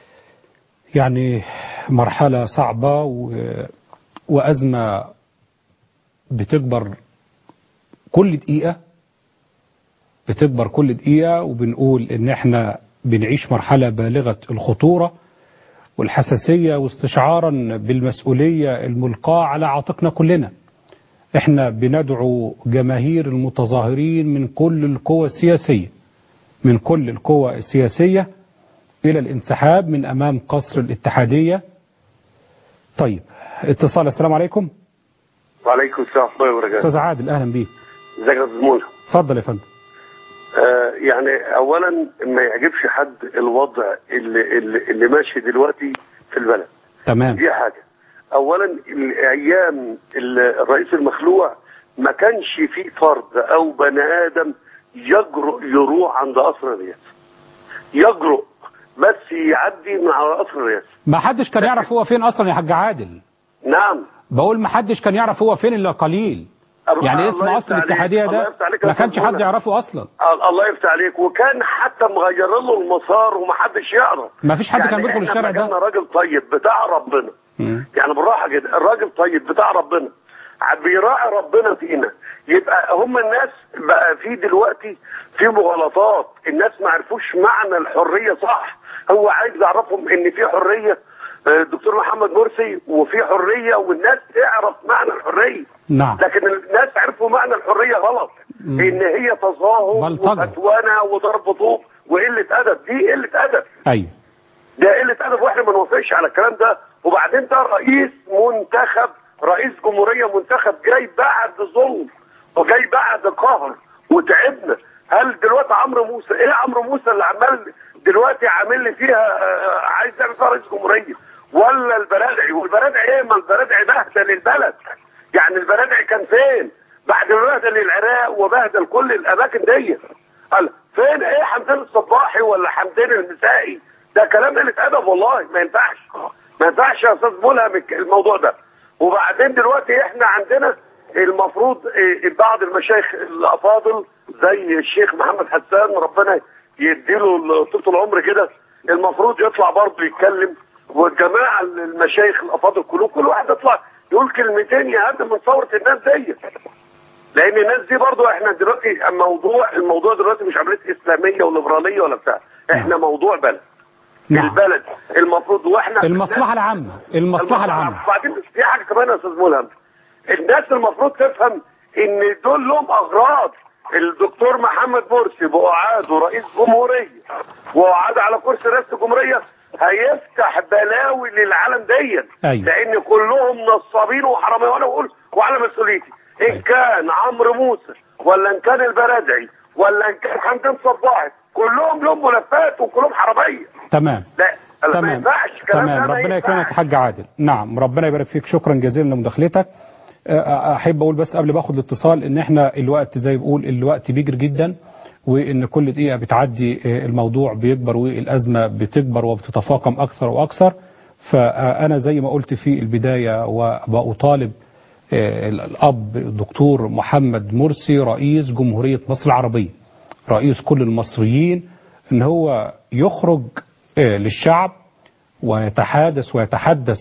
يعني مرحلة صعبة و... وأزمة بتكبر كل دقيقة بتكبر كل دقيقة وبنقول إن إحنا بنعيش مرحلة بالغة الخطورة والحساسية واستشعارا بالمسؤولية الملقاة على عاتقنا كلنا إحنا بندعو جماهير المتظاهرين من كل القوى السياسية من كل القوى السياسية إلى الانسحاب من أمام قصر الاتحادية طيب اتصال السلام عليكم
وعليكم السلام ورحمه الله وبركاته
أستاذ عادل أهلا بيك
ازيك يا استاذ منى
اتفضل يا فندم
آه يعني اولا ما يعجبش حد الوضع اللي, اللي, اللي ماشي دلوقتي في البلد
تمام
دي حاجه اولا الايام ال- الرئيس المخلوع ما كانش فيه فرد او بني ادم يجرؤ يروح عند قصر الرئاسه يجرؤ بس يعدي من على قصر الرئاسه
ما حدش كان يعرف هو فين أصلا يا حاج عادل
نعم
بقول ما حدش كان يعرف هو فين إلا قليل يعني
الله
اسم
يفتح
قصر
عليك.
الاتحادية
الله
ده
يفتح عليك يا
ما كانش
أستاذ
حد
منى.
يعرفه أصلا
ال- الله يفتح عليك وكان حتى مغير له المسار ومحدش يعرف
ما فيش حد كان بيدخل
إحنا
الشارع ده.
مجالنا راجل طيب بتاع ربنا يعني بالراحه كده الراجل طيب بتاع ربنا ع- بيراعي ربنا فينا يبقى هم الناس بقى في دلوقتي في مغالطات الناس ما عرفوش معنى الحريه صح هو عايز يعرفهم ان في حريه آه، الدكتور محمد مرسي وفي حريه والناس تعرف معنى الحريه
نعم
لكن الناس عرفوا معنى الحريه غلط
مم.
ان هي تظاهر
بلطجة.
وفتوانه وضرب طوب وقله ادب دي قله ادب
أيوه
ده قله ادب واحنا ما نوافقش على الكلام ده وبعدين ده رئيس منتخب رئيس جمهوريه منتخب جاي بعد ظلم وجاي بعد قهر وتعبنا هل دلوقتي عمرو موسى ايه عمرو موسى اللي عمال دلوقتي عامل لي فيها آه، عايز يعمل فيها رئيس جمهوريه ولا البرادعي والبرادعي ايه ما البرادعي بهدل البلد يعني البرادعي كان فين بعد ما بهدل العراق وبهدل كل الاماكن دي قال فين ايه حمدان الصباحي ولا حمدان المسائي ده كلام قله ادب والله ما ينفعش ما ينفعش يا استاذ ملهم الك- الموضوع ده وبعدين دلوقتي احنا عندنا المفروض إيه، بعض المشايخ الافاضل زي الشيخ محمد حسان ربنا يديله طول العمر كده المفروض يطلع برضه يتكلم والجماعه المشايخ الافاضل كلهم كل واحد يطلع يقول كلمتين يهدم من ثوره الناس دي لان الناس دي برضو احنا دلوقتي الموضوع الموضوع دلوقتي مش عمليه اسلاميه وليبراليه ولا بتاع احنا موضوع بلد
نعم.
البلد المفروض واحنا
المصلحة العامة المصلحة العامة
وبعدين في حاجه كمان يا استاذ ملهم الناس المفروض تفهم ان دول لهم اغراض الدكتور محمد مرسي بقعاده رئيس جمهوريه وقعد على كرسي رئاسه الجمهوريه هيفتح بلاوي للعالم دي
أيوة.
لان كلهم نصابين وحراميه وانا بقول وعلى مسؤوليتي ان كان عمرو موسى ولا ان كان البرادعي ولا ان كان حمدان صباحي كلهم لهم ملفات وكلهم حراميه
تمام
لا أنا ما
تمام
ينفعش الكلام ده
تمام
ما
ربنا
ينفعش.
يكرمك يا حاج عادل نعم ربنا يبارك فيك شكرا جزيلا لمداخلتك آه، احب اقول بس قبل ما اخد الاتصال ان احنا الوقت زي بقول الوقت بيجري جدا وان كل دقيقه بتعدي آه، الموضوع بيكبر والازمه بتكبر وبتتفاقم اكثر واكثر فانا زي ما قلت في البدايه وبطالب آه، الاب الدكتور محمد مرسي رئيس جمهوريه مصر العربيه رئيس كل المصريين ان هو يخرج آه، للشعب ويتحادث ويتحدث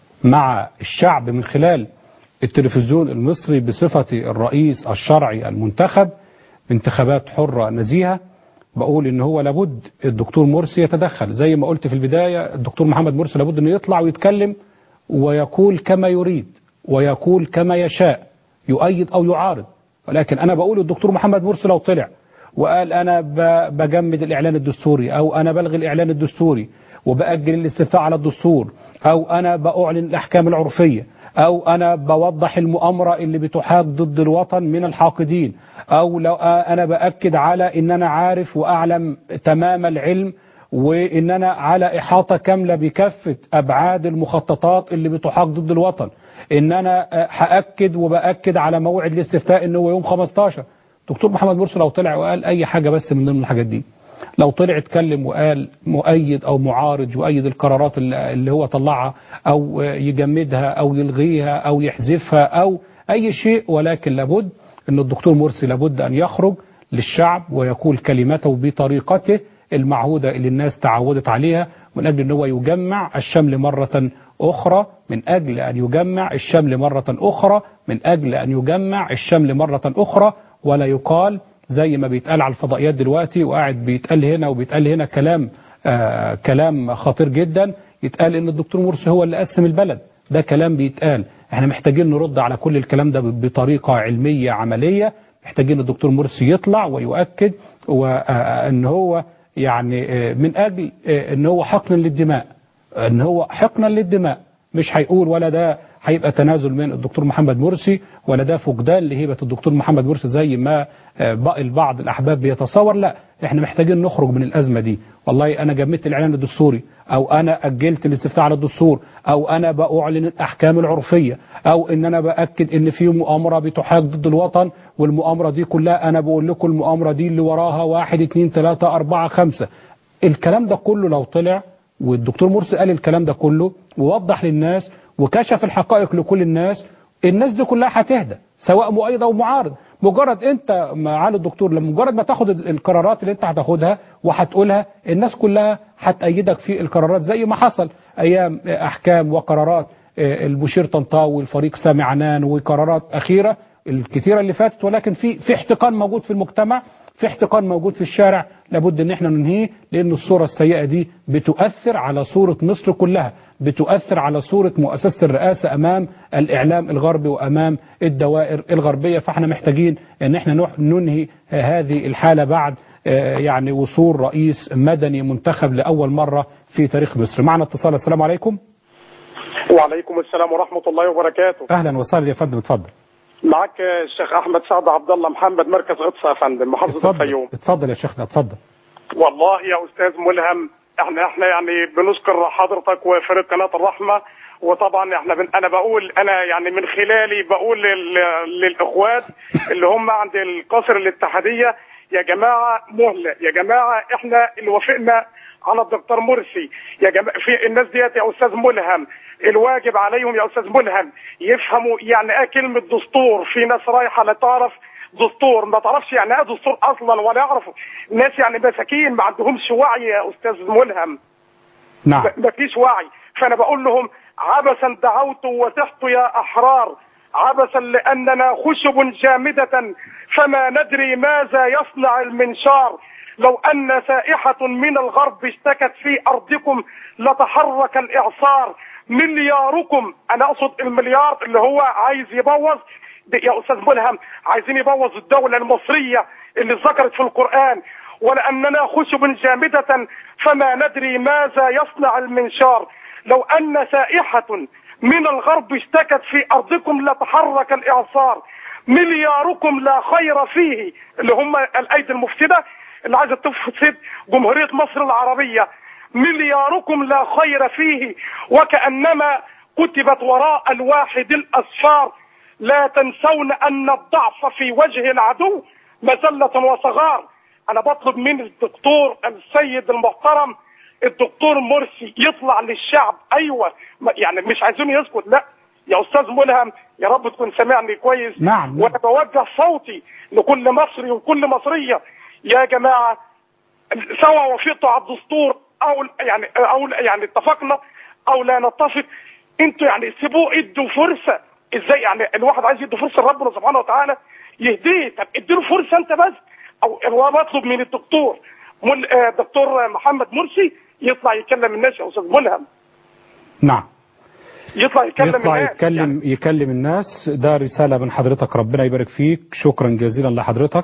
مع الشعب من خلال التلفزيون المصري بصفة الرئيس الشرعي المنتخب بانتخابات حرة نزيهة بقول ان هو لابد الدكتور مرسي يتدخل زي ما قلت في البداية الدكتور محمد مرسي لابد انه يطلع ويتكلم ويقول كما يريد ويقول كما يشاء يؤيد او يعارض ولكن انا بقول الدكتور محمد مرسي لو طلع وقال انا ب- بجمد الاعلان الدستوري او انا بلغي الاعلان الدستوري وباجل الاستفتاء على الدستور او انا باعلن الاحكام العرفيه او انا بوضح المؤامره اللي بتحاك ضد الوطن من الحاقدين او لو انا باكد على ان انا عارف واعلم تمام العلم وان انا على احاطه كامله بكافه ابعاد المخططات اللي بتحاك ضد الوطن ان انا هاكد وباكد على موعد الاستفتاء انه هو يوم 15 دكتور محمد مرسي لو طلع وقال اي حاجه بس من ضمن الحاجات دي لو طلع اتكلم وقال مؤيد او معارض يؤيد القرارات اللي اللي هو طلعها او يجمدها او يلغيها او يحذفها او اي شيء ولكن لابد ان الدكتور مرسي لابد ان يخرج للشعب ويقول كلمته بطريقته المعهودة اللي الناس تعودت عليها من أجل أن هو يجمع الشمل مرة أخرى من أجل أن يجمع الشمل مرة أخرى من أجل أن يجمع الشمل مرة أخرى ولا يقال زي ما بيتقال على الفضائيات دلوقتي وقاعد بيتقال هنا وبيتقال هنا كلام آه كلام خطير جدا يتقال ان الدكتور مرسي هو اللي قسم البلد ده كلام بيتقال احنا محتاجين نرد على كل الكلام ده بطريقة علمية عملية محتاجين الدكتور مرسي يطلع ويؤكد وان هو يعني آه، من اجل آه، ان هو حقن للدماء ان هو حقنا للدماء مش هيقول ولا ده هيبقى تنازل من الدكتور محمد مرسي ولا ده فقدان لهيبة الدكتور محمد مرسي زي ما آه، بقى البعض الأحباب بيتصور لا احنا محتاجين نخرج من الأزمة دي والله أنا جمدت الإعلان الدستوري أو أنا أجلت الاستفتاء على الدستور أو أنا بأعلن الأحكام العرفية أو إن أنا بأكد إن في مؤامرة بتحاك ضد الوطن والمؤامرة دي كلها أنا بقول لكم المؤامرة دي اللي وراها واحد اتنين تلاتة أربعة خمسة الكلام ده كله لو طلع والدكتور مرسي قال الكلام ده كله ووضح للناس وكشف الحقائق لكل الناس الناس دي كلها هتهدى سواء مؤيد او معارض مجرد انت معالي الدكتور لما مجرد ما تاخد ال- القرارات اللي انت هتاخدها وهتقولها الناس كلها هتأيدك في القرارات زي ما حصل ايام احكام وقرارات آه، المشير طنطاوي والفريق سامي عنان وقرارات اخيره الكثيره اللي فاتت ولكن في في احتقان موجود في المجتمع في احتقان موجود في الشارع لابد ان احنا ننهيه لان الصوره السيئه دي بتؤثر على صوره مصر كلها بتؤثر على صوره مؤسسه الرئاسه امام الاعلام الغربي وامام الدوائر الغربيه فاحنا محتاجين ان احنا نح- ننهي هذه الحاله بعد آه، يعني وصول رئيس مدني منتخب لاول مره في تاريخ مصر معنا اتصال السلام عليكم
وعليكم السلام ورحمة الله وبركاته
اهلا وسهلا يا فندم اتفضل
معك الشيخ أحمد سعد عبد الله محمد مركز غطسة يا فندم محافظة الفيوم
اتفضل اتفضل يا شيخنا اتفضل
والله يا أستاذ ملهم احنا احنا يعني بنشكر حضرتك وفريق قناة الرحمة وطبعا احنا بن انا بقول انا يعني من خلالي بقول لل... للاخوات اللي هم عند القصر الاتحاديه يا جماعه مهله يا جماعه احنا اللي وافقنا على الدكتور مرسي يا جماعه في الناس ديت يا استاذ ملهم الواجب عليهم يا استاذ ملهم يفهموا يعني ايه كلمه دستور في ناس رايحه لا تعرف دستور ما تعرفش يعني ايه دستور اصلا ولا يعرفوا ناس يعني مساكين ما عندهمش وعي يا استاذ ملهم
نعم
ما فيش وعي فانا بقول لهم عبثا دعوت وتحت يا احرار عبثا لاننا خشب جامده فما ندري ماذا يصنع المنشار لو ان سائحه من الغرب اشتكت في ارضكم لتحرك الاعصار ملياركم انا اقصد المليار اللي هو عايز يبوظ يا استاذ ملهم عايزين يبوظ الدوله المصريه اللي ذكرت في القران ولاننا خشب جامده فما ندري ماذا يصنع المنشار لو ان سائحه من الغرب اشتكت في ارضكم لتحرك الاعصار ملياركم لا خير فيه اللي هم الايدي المفسده اللي عايزه تفسد جمهوريه مصر العربيه ملياركم لا خير فيه وكأنما كتبت وراء الواحد الأسفار لا تنسون أن الضعف في وجه العدو مذلة وصغار أنا بطلب من الدكتور السيد المحترم الدكتور مرسي يطلع للشعب أيوة ما- يعني مش عايزين يسكت لا يا أستاذ ملهم يا رب تكون سامعني كويس
نعم.
وأنا بوجه صوتي لكل مصري وكل مصرية يا جماعة سواء وافقتوا على الدستور او يعني او يعني اتفقنا او لا نتفق انتوا يعني سيبوه ادوا فرصه ازاي يعني الواحد عايز يدي فرصه لربنا سبحانه وتعالى يهديه طب اديله فرصه انت بس او هو بطلب من الدكتور مل... آه، دكتور محمد مرسي يطلع يكلم الناس يا استاذ ملهم
نعم
يطلع يكلم
يطلع
الناس
يتكلم يكلم الناس ده رسالة من حضرتك ربنا يبارك فيك شكرا جزيلا لحضرتك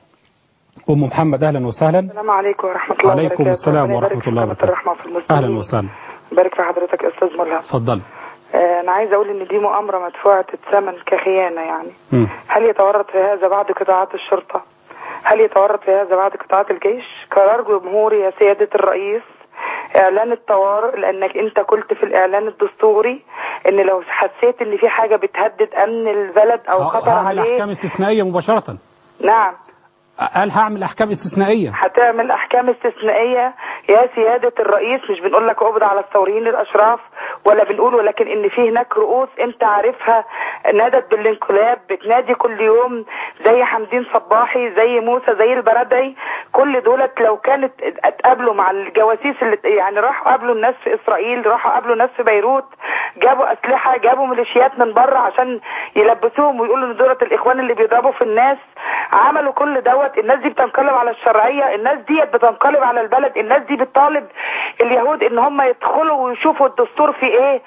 أم محمد أهلا وسهلا
السلام عليكم ورحمة الله
عليكم
وبركاته
السلام
ربنا يبارك
ورحمة
في
الله
قناة
وبركاته
الرحمة في المسلمين
أهلا وسهلا
بارك في حضرتك يا أستاذ ملهم
اتفضل
آه، أنا عايزة أقول إن دي مؤامرة مدفوعة الثمن كخيانة يعني
مم.
هل يتورط في هذا بعض قطاعات الشرطة؟ هل يتورط في هذا بعض قطاعات الجيش؟ قرار جمهوري يا سيادة الرئيس إعلان الطوارئ لأنك أنت قلت في الإعلان الدستوري إن لو حسيت إن في حاجة بتهدد أمن البلد أو خطر
هعمل
عليه
أحكام استثنائية مباشرة
نعم
قال هعمل أحكام استثنائية
هتعمل احكام استثنائيه يا سياده الرئيس مش بنقول لك اقبض على الثوريين الاشراف ولا بنقول ولكن ان في هناك رؤوس انت عارفها نادت بالانقلاب بتنادي كل يوم زي حمدين صباحي زي موسى زي البردعي كل دولت لو كانت اتقابلوا مع الجواسيس اللي يعني راحوا قابلوا الناس في اسرائيل راحوا قابلوا ناس في بيروت جابوا اسلحه جابوا ميليشيات من بره عشان يلبسوهم ويقولوا ان دولت الاخوان اللي بيضربوا في الناس عملوا كل دوت الناس دي بتنقلب على الشرعيه الناس ديت بتنقلب على البلد الناس دي بتطالب اليهود ان هم يدخلوا ويشوفوا الدستور في ايه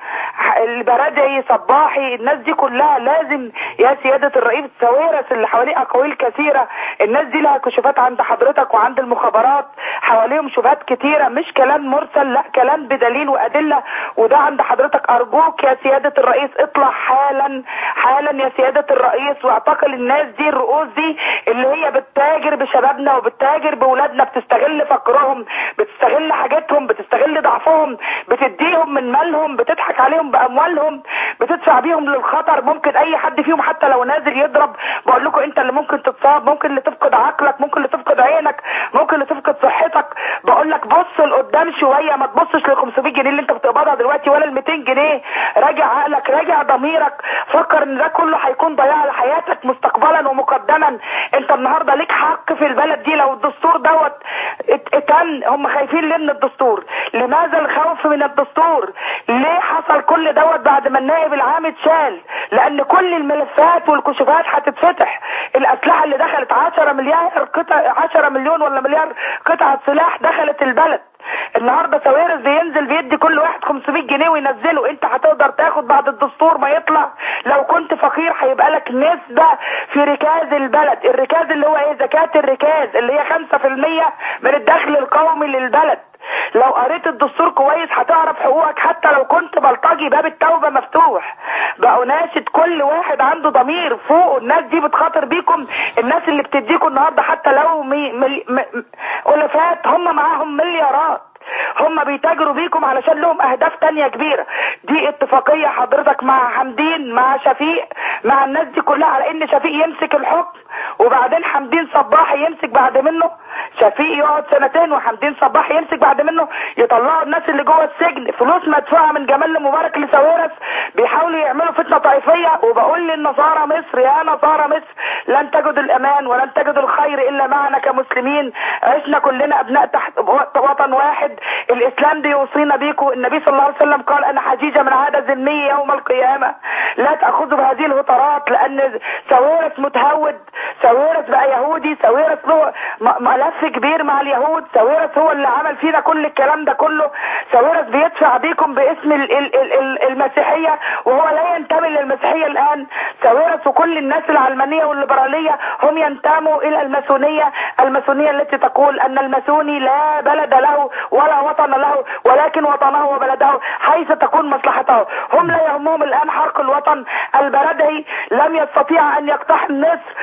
البرادعي صباحي الناس دي كلها لازم يا سياده الرئيس سويرس اللي حواليه اقاويل كثيره الناس دي لها كشوفات عند حضرتك وعند المخابرات حواليهم شبهات كتيره مش كلام مرسل لا كلام بدليل وادله وده عند حضرتك ارجوك يا سياده الرئيس اطلع حالا حالا يا سياده الرئيس واعتقل الناس دي الرؤوس دي اللي هي بتتاجر بشبابنا وبتتاجر باولادنا بتستغل فقرهم بتستغل حاجتهم بتستغل ضعفهم بتديهم من مالهم بتضحك عليهم باموالهم بتدفع بيهم للخطر ممكن اي حد فيهم حتى لو نازل يضرب بقول لكم انت اللي ممكن تتصاب ممكن اللي تفقد عقلك ممكن اللي تفقد عينك ممكن اللي تفقد صحتك بقول لك بص لقدام شويه ما تبصش لل 500 جنيه اللي انت بتقبضها دلوقتي ولا ال 200 جنيه راجع عقلك راجع ضميرك فكر ان ده كله هيكون ضياع لحياتك مستقبلا ومقدما انت النهارده ليك حق في البلد دي لو الدستور دوت ات- اتن هم خايفين ليه من الدستور لماذا الخوف من الدستور ليه حصل كل دوت بعد ما النائب العام اتشال لان كل الملفات والكشوفات هتتفتح الاسلحه اللي دخلت 10 مليار قطع 10 مليون ولا مليار قطعه سلاح دخلت البلد النهارده سويرس بينزل بيدي كل واحد 500 جنيه وينزله انت هتقدر تاخد بعد الدستور ما يطلع لو كنت فقير هيبقى لك نسبه في ركاز البلد الركاز اللي هو ايه زكاه الركاز اللي هي 5% من الدخل القومي للبلد لو قريت الدستور كويس هتعرف حقوقك حتى لو كنت بلطجي باب التوبة مفتوح بقى ناشد كل واحد عنده ضمير فوق الناس دي بتخاطر بيكم الناس اللي بتديكم النهارده حتى لو مي مي م- م- ألفات هم معاهم مليارات هم بيتاجروا بيكم علشان لهم اهداف تانية كبيرة دي اتفاقية حضرتك مع حمدين مع شفيق مع الناس دي كلها على ان شفيق يمسك الحكم وبعدين حمدين صباحي يمسك بعد منه شفيق يقعد سنتين وحمدين صباحي يمسك بعد منه يطلعوا الناس اللي جوه السجن فلوس مدفوعه من جمال مبارك لساويرس بيحاولوا يعملوا فتنه طائفيه وبقول للنصارى مصر يا نصارى مصر لن تجدوا الامان ولن تجدوا الخير الا معنا كمسلمين عشنا كلنا ابناء تحت وطن واحد الاسلام بيوصينا بيكم النبي صلى الله عليه وسلم قال انا حجيجه من عاده ذميه يوم القيامه لا تاخذوا بهذه الهطرات لان ساويرس متهود ساويرس بقى يهودي ساويرس له م- ملف كبير مع اليهود ساويرس هو اللي عمل فينا كل الكلام ده كله ساويرس بيدفع بيكم باسم ال- ال- ال- ال- المسيحيه وهو لا ينتمي للمسيحيه الان ساويرس وكل الناس العلمانيه والليبراليه هم ينتموا الى الماسونيه الماسونيه التي تقول ان الماسوني لا بلد له ولا وطن له ولكن وطنه وبلده حيث تكون مصلحته هم لا يهمهم الان حرق الوطن البلدي لم يستطيع ان يقتحم مصر اقتحم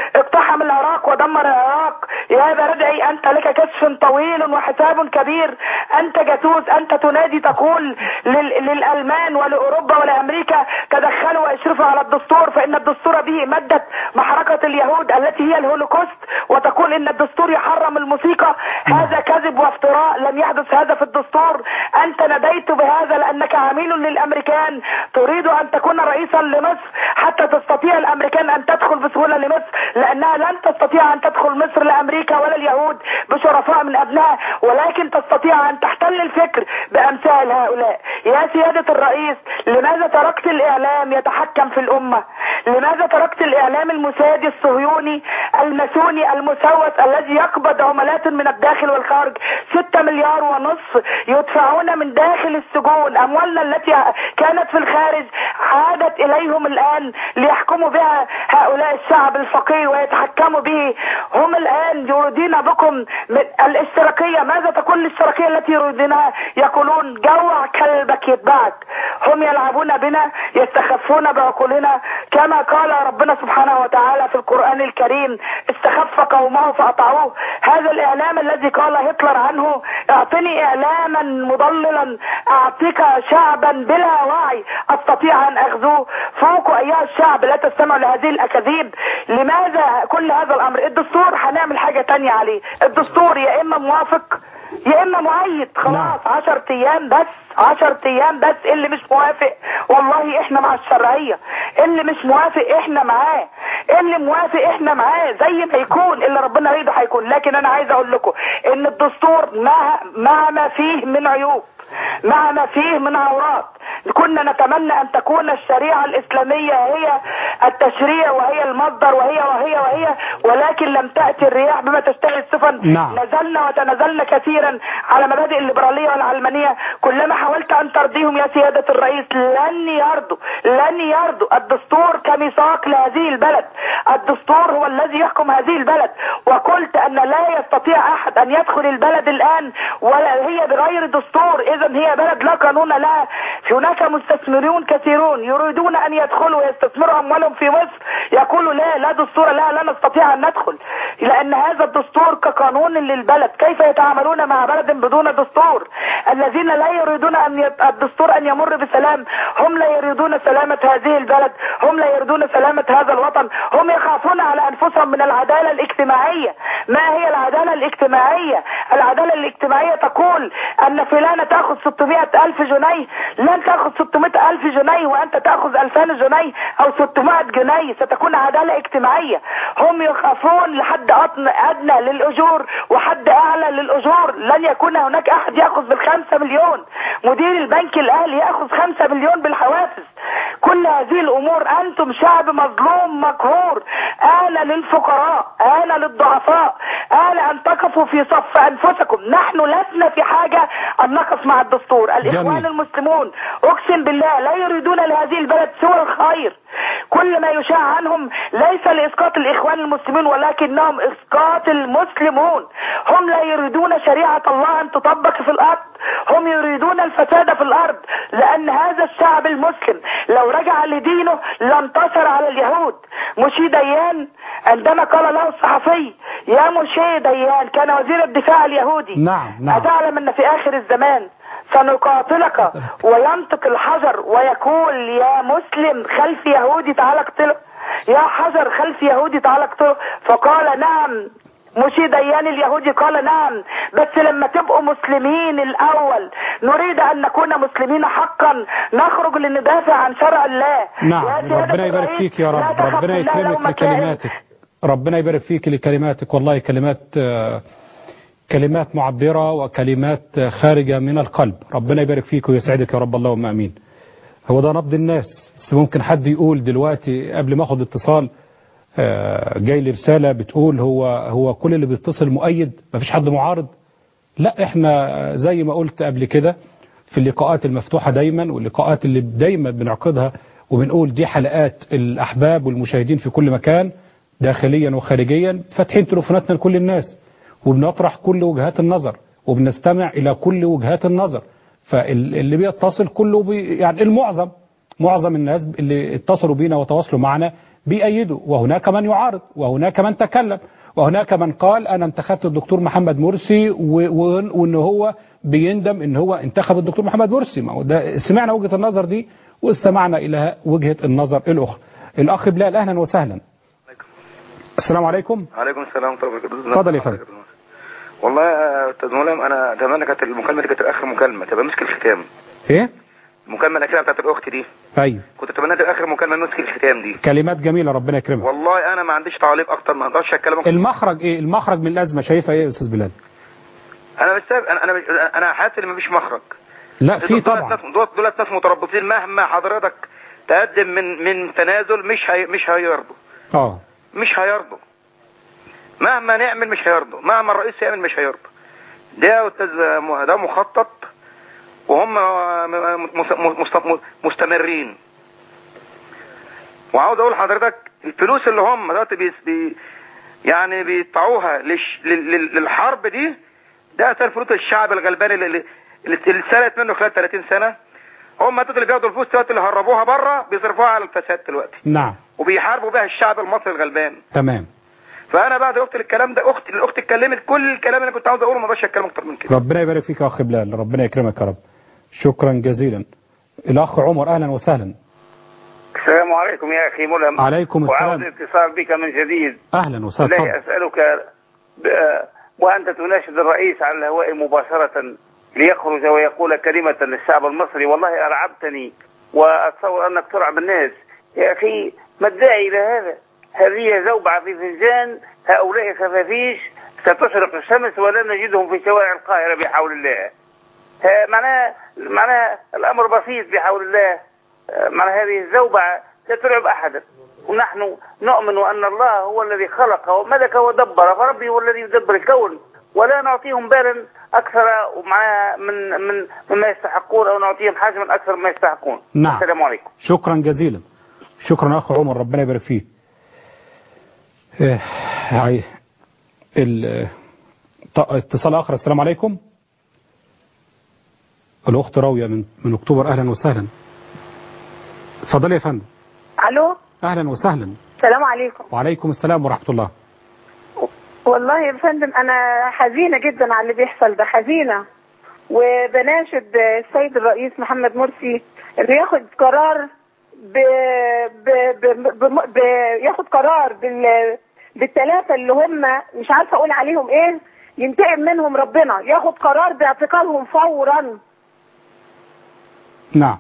اقتحم العراق ودمر العراق يا بردعي انت لك كشف طويل وحساب كبير انت جاسوس انت تنادي تقول لل... للالمان ولاوروبا ولامريكا تدخلوا واشرفوا على الدستور فان الدستور به ماده محرقه اليهود التي هي الهولوكوست وتقول ان الدستور يحرم الموسيقى هذا كذب وافتراء لم يحدث هذا في الدستور انت نديت بهذا لانك عميل للامريكان تريد ان تكون رئيسا لمصر حتى تستطيع الامريكان ان تدخل بسهوله لمصر لانها لن تستطيع ان تدخل مصر لامريكا ولا اليهود بشرفاء من ابنائها ولكن تستطيع ان تحتل الفكر بامثال هؤلاء يا سياده الرئيس لماذا تركت الاعلام يتحكم في الامه لماذا تركت الاعلام المسادي الصهيوني الماسوني المسوس الذي يقبض عملات من الداخل والخارج 6 مليار ونصف يدفعون من داخل السجون اموالنا التي كانت في الخارج عادت اليهم الان ليحكموا بها هؤلاء الشعب الفقير ويتحكموا به هم الان يريدون بكم من الاشتراكيه ماذا تكون الاشتراكيه التي يريدونها يقولون جوع كلبك يتبعك هم يلعبون بنا يستخفون بعقولنا كما قال ربنا سبحانه وتعالى في القران الكريم استخف قومه فاطاعوه هذا الاعلام الذي قال هتلر عنه اعطني اعلاما مضللا اعطيك شعبا بلا وعي استطيع ان اغزوه فوقوا ايها الشعب لا تستمعوا لهذه الاكاذيب لماذا كل هذا الامر الدستور هنعمل حاجه تانية عليه الدستور يا اما موافق يا اما مؤيد خلاص 10 ايام بس 10 ايام بس اللي مش موافق والله احنا مع الشرعيه اللي مش موافق احنا معاه اللي موافق احنا معاه زي ما يكون اللي ربنا يريده هيكون لكن انا عايز اقول لكم ان الدستور مع مع ما فيه من عيوب مع ما فيه من عورات كنا نتمنى ان تكون الشريعه الاسلاميه هي التشريع وهي المصدر وهي وهي وهي ولكن لم تاتي الرياح بما تشتهي السفن
نعم.
نزلنا وتنزلنا كثيرا على مبادئ الليبراليه والعلمانيه كلما حاولت ان ترضيهم يا سياده الرئيس لن يرضوا لن يرضوا الدستور كميثاق لهذه البلد الدستور هو الذي يحكم هذه البلد وقلت ان لا يستطيع احد ان يدخل البلد الان ولا هي بغير دستور اذا هي بلد لا قانون لها هناك مستثمرون كثيرون يريدون ان يدخلوا ويستثمروا اموالهم في مصر يقولوا لا لا دستور لا لا نستطيع ان ندخل لان هذا الدستور كقانون للبلد كيف يتعاملون مع بلد بدون دستور الذين لا يريدون ان يت... الدستور ان يمر بسلام هم لا يريدون سلامة هذه البلد هم لا يريدون سلامة هذا الوطن هم يخافون على انفسهم من العدالة الاجتماعية ما هي العدالة الاجتماعية العدالة الاجتماعية تقول ان فلانة تأخذ 600 الف جنيه لن تأخذ 600 الف جنيه وانت تأخذ 2000 جنيه او 600 جنيه ستكون عدالة اجتماعية هم يخافون لحد أطن- ادنى للاجور وحد اعلى للاجور لن يكون هناك احد ياخذ بالخمسة مليون مدير البنك الاهلي ياخذ خمسة مليون بالحوافز كل هذه الامور انتم شعب مظلوم مقهور آن للفقراء آن للضعفاء آن ان تقفوا في صف انفسكم نحن لسنا في حاجة ان نقف مع الدستور الاخوان
جميل.
المسلمون اقسم بالله لا يريدون لهذه البلد سوى الخير كل ما يشاع عنهم ليس لاسقاط الاخوان المسلمين ولكنهم اسقاط المسلمون هم لا يريدون شريعة الله ان تطبق في الارض هم يريدون الفساد في الارض لان هذا الشعب المسلم لو رجع لدينه لانتصر على اليهود مشي ديان عندما قال له الصحفي يا مشي ديان كان وزير الدفاع اليهودي
نعم نعم
أتعلم أن في آخر الزمان سنقاتلك وينطق الحجر ويقول يا مسلم خلف يهودي تعال اقتله يا حجر خلف يهودي تعال اقتله فقال نعم مشي ديان اليهودي قال نعم بس لما تبقوا مسلمين الأول نريد أن نكون مسلمين حقا نخرج لندافع عن شرع الله
نعم
يا سيادة
ربنا يبارك
الرئيس،
فيك يا
لا
رب
تخف
ربنا
الله
يكرمك
لومة لائم.
لكلماتك ربنا يبارك فيك لكلماتك والله كلمات آه، كلمات معبرة وكلمات آه، خارجة من القلب ربنا يبارك فيك ويسعدك يا رب اللهم امين هو ده نبض الناس بس ممكن حد يقول دلوقتي قبل ما اخد اتصال آه، جاي لي رسالة بتقول هو هو كل اللي بيتصل مؤيد مفيش حد معارض لا احنا زي ما قلت قبل كده في اللقاءات المفتوحة دايما واللقاءات اللي دايما بنعقدها وبنقول دي حلقات الأحباب والمشاهدين في كل مكان داخليا وخارجيا فاتحين تليفوناتنا لكل الناس وبنطرح كل وجهات النظر وبنستمع إلى كل وجهات النظر فاللي بيتصل كله بي يعني المعظم معظم الناس اللي اتصلوا بينا وتواصلوا معنا بيأيده وهناك من يعارض وهناك من تكلم وهناك من قال أنا انتخبت الدكتور محمد مرسي و- و- وإن هو بيندم إن هو انتخب الدكتور محمد مرسي ما هو ده سمعنا وجهة النظر دي واستمعنا إلى وجهة النظر الأخرى الأخ بلال أهلا وسهلا السلام عليكم
عليكم السلام ورحمه الله وبركاته
اتفضل يا فندم
والله يا استاذ ملهم انا اتمنى كانت المكالمه دي كانت اخر مكالمه تبقى مسك الختام
إيه
المكالمه الاخيره بتاعت الاخت دي
أيوه
كنت اتمنى تبقى اخر مكالمه مسك الختام دي
كلمات جميلة ربنا يكرمك
والله انا ما عنديش تعليق اكتر ما اقدرش اتكلم أكتر.
المخرج إيه المخرج من الأزمة شايفها إيه يا أستاذ بلال
انا مش ساب- انا انا مش- انا حاسس ان مفيش مخرج
لا في
دول- دول
طبعا
ناس- دول دول ناس متربصين مهما حضرتك تقدم من من تنازل مش هي مش هيرضوا
اه
مش هيرضوا مهما نعمل مش هيرضوا مهما الرئيس يعمل مش هيرضوا ده يا استاذ م- ده مخطط وهم مس- مس- مستمرين وعاوز اقول لحضرتك الفلوس اللي هم دلوقتي بي بي يعني بيدفعوها للش- لل- لل- للحرب دي ده اثر فلوس الشعب الغلبان اللي اللي اللي اتسرقت منه خلال 30 سنه هم دول اللي بياخدوا الفلوس دلوقتي اللي هربوها بره بيصرفوها على الفساد دلوقتي
نعم
وبيحاربوا بيها الشعب المصري الغلبان
تمام
فانا بعد اخت الكلام ده اختي الاخت اتكلمت كل الكلام اللي كنت عاوز اقوله ما بقاش اتكلم اكتر من كده
ربنا يبارك فيك يا أخ بلال ربنا يكرمك يا رب شكرا جزيلا الأخ عمر أهلا وسهلا
السلام عليكم يا أخي ملهم
عليكم السلام.
وعاوز اتصال بك من جديد
أهلا وسهلا
بالله
اتفضل.
أسألك ب- وأنت تناشد الرئيس على الهواء مباشرة ليخرج ويقول كلمة للشعب المصري والله أرعبتني وأتصور أنك ترعب الناس يا أخي ما الداعي إلى هذا هذه زوبعة في فنجان هؤلاء خفافيش ستشرق الشمس ولن نجدهم في شوارع القاهرة بحول الله ها- معناها معناها الأمر بسيط بحول الله آه، معناها هذه الزوبعة لا ترعب أحدا ونحن نؤمن أن الله هو الذي خلق وملك ودبر فربي هو الذي يدبر الكون ولا نعطيهم بالا أكثر معناها من من مما يستحقون أو نعطيهم حجما أكثر مما يستحقون
نعم.
السلام عليكم
شكرا جزيلا شكرا يا أخ عمر ربنا يبارك فيك إيه، هاي ال- ط- اتصال آخر السلام عليكم الأخت راوية من من أكتوبر أهلا وسهلا اتفضلي يا فندم
الو
أهلا وسهلا
السلام عليكم
وعليكم السلام ورحمة الله
والله يا فندم انا حزينه جدا على اللي بيحصل ده حزينه وبناشد السيد الرئيس محمد مرسي انه ياخد قرار ب... ب... ب... ب... ب... ياخد قرار بال... بالثلاثه اللي هم مش عارفه اقول عليهم ايه ينتقم منهم ربنا ياخد قرار باعتقالهم فورا
نعم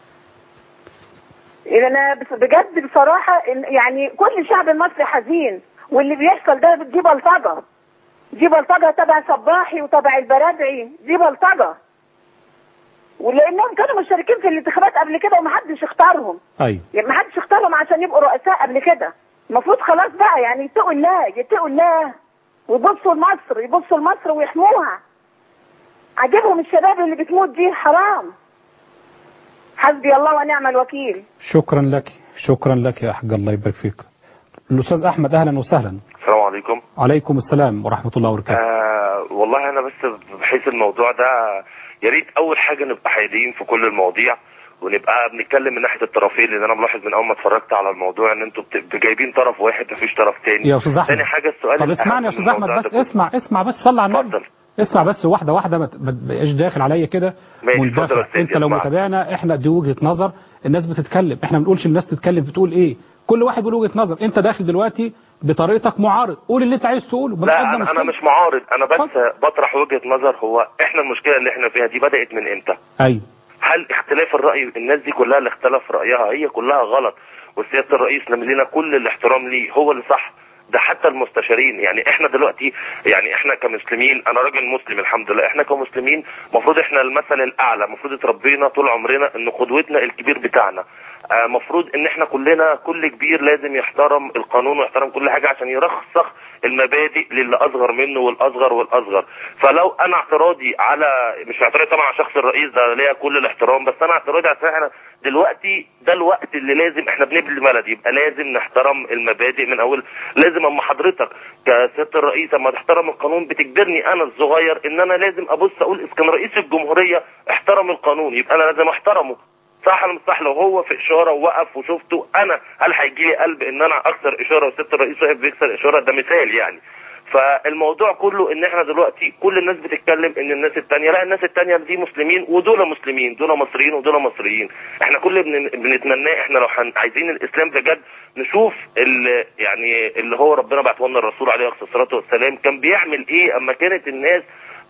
إذا انا بس- بجد بصراحه إن- يعني كل الشعب المصري حزين واللي بيحصل ده دي بلطجه دي بلطجه تبع صباحي وتبع البرادعي دي بلطجه ولانهم كانوا مشتركين في الانتخابات قبل كده ومحدش اختارهم
أيوة
يعني محدش اختارهم عشان يبقوا رؤساء قبل كده المفروض خلاص بقى يعني يتقوا الله يتقوا الله ويبصوا لمصر يبصوا لمصر ويحموها عجبهم الشباب اللي بتموت دي حرام حسبي الله ونعم الوكيل
شكرا لك شكرا لك يا حاج الله يبارك فيك الأستاذ أحمد أهلا وسهلا
السلام عليكم
عليكم السلام ورحمة الله وبركاته
آه والله انا بس بحيث الموضوع ده يا ريت اول حاجه نبقى حياديين في كل المواضيع ونبقى بنتكلم من ناحيه الطرفين لان انا ملاحظ من اول ما اتفرجت على الموضوع ان انتوا بت- جايبين طرف واحد مفيش طرف تاني
يا أستاذ أحمد
تاني حاجه السؤال
طب
الأهم
اسمعني يا
من
أستاذ أحمد
الموضوع
بس
ده
اسمع اسمع بس صلي على النبي اسمع بس واحدة واحدة ما ت- ما تبقاش داخل عليا كده
ماشي،
مندفع
اتفضل يا سيدي،
انت لو
اسمعك.
متابعنا احنا دي وجهة نظر الناس بتتكلم احنا ما بنقولش الناس تتكلم بتقول ايه كل واحد بيقول وجهة نظر انت داخل دلوقتي بطريقتك معارض قول اللي انت عايز تقوله مفيش
لا
أدنى
انا
مشكلة.
انا مش معارض انا بس بطرح وجهه نظر هو احنا المشكله اللي احنا فيها دي بدات من امتى
ايوه
هل اختلاف الرأي الناس دي كلها اللي اختلف رأيها هي كلها غلط وسيادة الرئيس لنا كل الاحترام ليه هو اللي صح ده حتى المستشارين يعني احنا دلوقتي يعني احنا كمسلمين انا راجل مسلم الحمد لله احنا كمسلمين المفروض احنا المثل الاعلى المفروض اتربينا طول عمرنا ان قدوتنا الكبير بتاعنا المفروض ان احنا كلنا كل كبير لازم يحترم القانون ويحترم كل حاجه عشان يرسخ المبادئ للي اصغر منه والاصغر والاصغر فلو انا اعتراضي على مش اعتراضي طبعا على شخص الرئيس ده ليا كل الاحترام بس انا اعتراضي على احنا دلوقتي ده الوقت اللي لازم احنا بنبني البلد يبقى لازم نحترم المبادئ من اول لازم اما حضرتك كسياده الرئيس اما تحترم القانون بتجبرني انا الصغير ان انا لازم ابص اقول اذا كان رئيس الجمهوريه احترم القانون يبقى انا لازم احترمه صح ولا مش صح لو هو في اشاره ووقف وشفته انا هل هيجي لي قلب ان انا اكسر اشاره وست الرئيس واقف بيكسر اشاره ده مثال يعني فالموضوع كله ان احنا دلوقتي كل الناس بتتكلم ان الناس التانية لا الناس التانية دي مسلمين ودول مسلمين دول مصريين ودول مصريين احنا كل اللي بن- بنتمناه احنا لو حن- عايزين الاسلام بجد نشوف اللي يعني اللي هو ربنا بعته لنا الرسول عليه الصلاه والسلام كان بيعمل ايه اما كانت الناس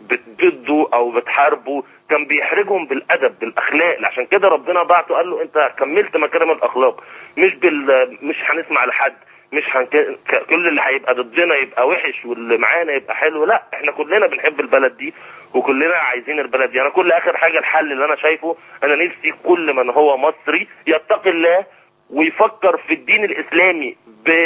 بتضده او بتحاربه كان بيحرجهم بالادب بالاخلاق عشان كده ربنا بعته قال له انت كملت مكارم الاخلاق مش بال مش هنسمع لحد مش هنك... ك- كل اللي هيبقى ضدنا يبقى وحش واللي معانا يبقى حلو لا احنا كلنا بنحب البلد دي وكلنا عايزين البلد دي انا كل اخر حاجه الحل اللي انا شايفه انا نفسي كل من هو مصري يتقي الله ويفكر في الدين الاسلامي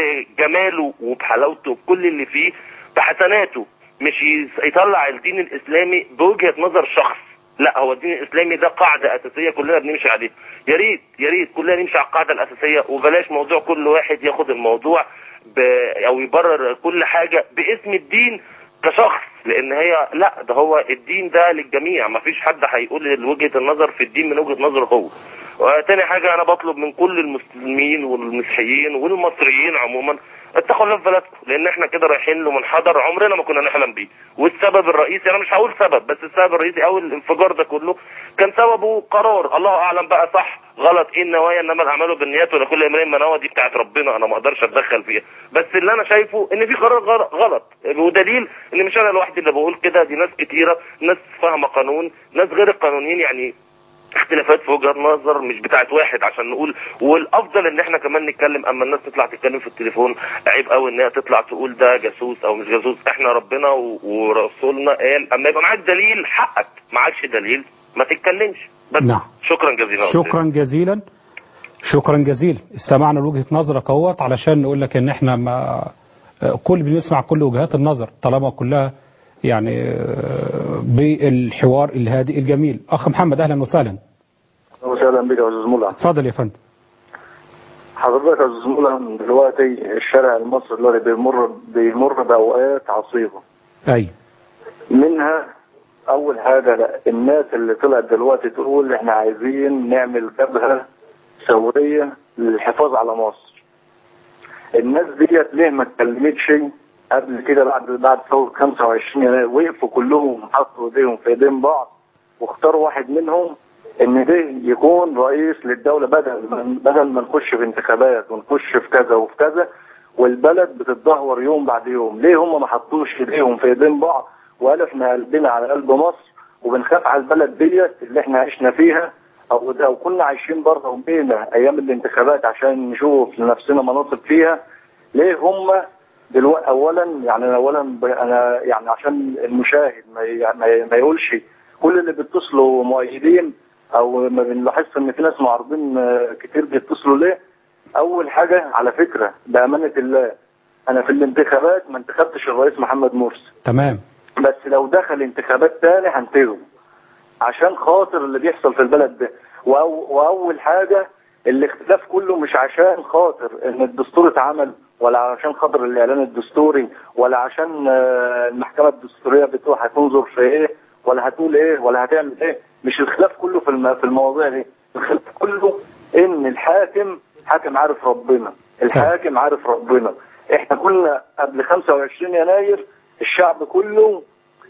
بجماله وبحلاوته بكل اللي فيه بحسناته مش يس- يطلع الدين الاسلامي بوجهه نظر شخص لا هو الدين الاسلامي ده قاعده اساسيه كلنا بنمشي عليها يا ريت يا ريت كلنا نمشي على القاعده الاساسيه وبلاش موضوع كل واحد ياخد الموضوع ب... او يبرر كل حاجه باسم الدين كشخص لان هي لا ده هو الدين ده للجميع ما فيش حد هيقول وجهه النظر في الدين من وجهه نظره هو وتاني حاجه انا بطلب من كل المسلمين والمسيحيين والمصريين عموما اتقوا الله في بلدكم لان احنا كده رايحين لمنحدر عمرنا ما كنا نحلم بيه والسبب الرئيسي انا مش هقول سبب بس السبب الرئيسي او الانفجار ده كله كان سببه قرار الله اعلم بقى صح غلط ايه النوايا انما الاعمال بالنيات ولكل امرئ ما نوى دي بتاعت ربنا انا ما اقدرش اتدخل فيها بس اللي انا شايفه ان في قرار غر- غلط ودليل ان مش انا لوحدي اللي بقول كده دي ناس كتيره ناس فاهمه قانون ناس غير القانونيين يعني اختلافات في وجهات نظر مش بتاعت واحد عشان نقول والافضل ان احنا كمان نتكلم اما الناس تطلع تتكلم في التليفون عيب قوي ان هي تطلع تقول ده جاسوس او مش جاسوس احنا ربنا و- ورسولنا قال اما يبقى معاك دليل حقك معكش دليل ما تتكلمش بس
نعم
شكرا جزيلا يا أستاذ.
شكرا جزيلا شكرا جزيلا استمعنا لوجهة نظرك اهوت علشان نقول لك ان احنا ما كل بنسمع كل وجهات النظر طالما كلها يعني آه، بالحوار الهادئ الجميل اخ محمد اهلا وسهلا
وسهلا بك يا استاذ مولى
اتفضل يا فندم
حضرتك يا استاذ مولى دلوقتي الشارع المصري دلوقتي بيمر بيمر باوقات عصيبه
ايوه
منها اول حاجه لا الناس اللي طلعت دلوقتي تقول احنا عايزين نعمل جبهه ثوريه للحفاظ على مصر الناس ديت ليه ما اتكلمتش قبل كده بعد بعد ثوره 25 يناير وقفوا كلهم حطوا ايديهم في ايدين بعض واختاروا واحد منهم ان ده يكون رئيس للدوله بدل ما بدل ما نخش في انتخابات ونخش في كذا وفي كذا والبلد بتتدهور يوم بعد يوم ليه هم ما حطوش ايديهم في ايدين بعض وقالوا احنا قلبنا على قلب مصر وبنخاف على البلد ديت اللي احنا عشنا فيها او او كنا عايشين بره وبينا ايام الانتخابات عشان نشوف لنفسنا مناصب فيها ليه هم دلوقتي اولا يعني أنا اولا ب- انا يعني عشان المشاهد ما ي- ما ي- ما يقولش كل اللي بيتصلوا مؤيدين او ما بنلاحظش ان في ناس معارضين آه، كتير بيتصلوا ليه اول حاجه على فكره بامانه الله انا في الانتخابات ما انتخبتش الرئيس محمد مرسي
تمام
بس لو دخل انتخابات تاني هنتخبه عشان خاطر اللي بيحصل في البلد ده وأو واول حاجه الاختلاف كله مش عشان خاطر ان الدستور اتعمل ولا عشان خاطر الاعلان الدستوري ولا عشان آه، المحكمه الدستوريه بتقول هتنظر في ايه ولا هتقول ايه ولا هتعمل ايه مش الخلاف كله في الم- في المواضيع دي الخلاف كله ان الحاكم حاكم عارف ربنا الحاكم عارف ربنا احنا كنا قبل 25 يناير الشعب كله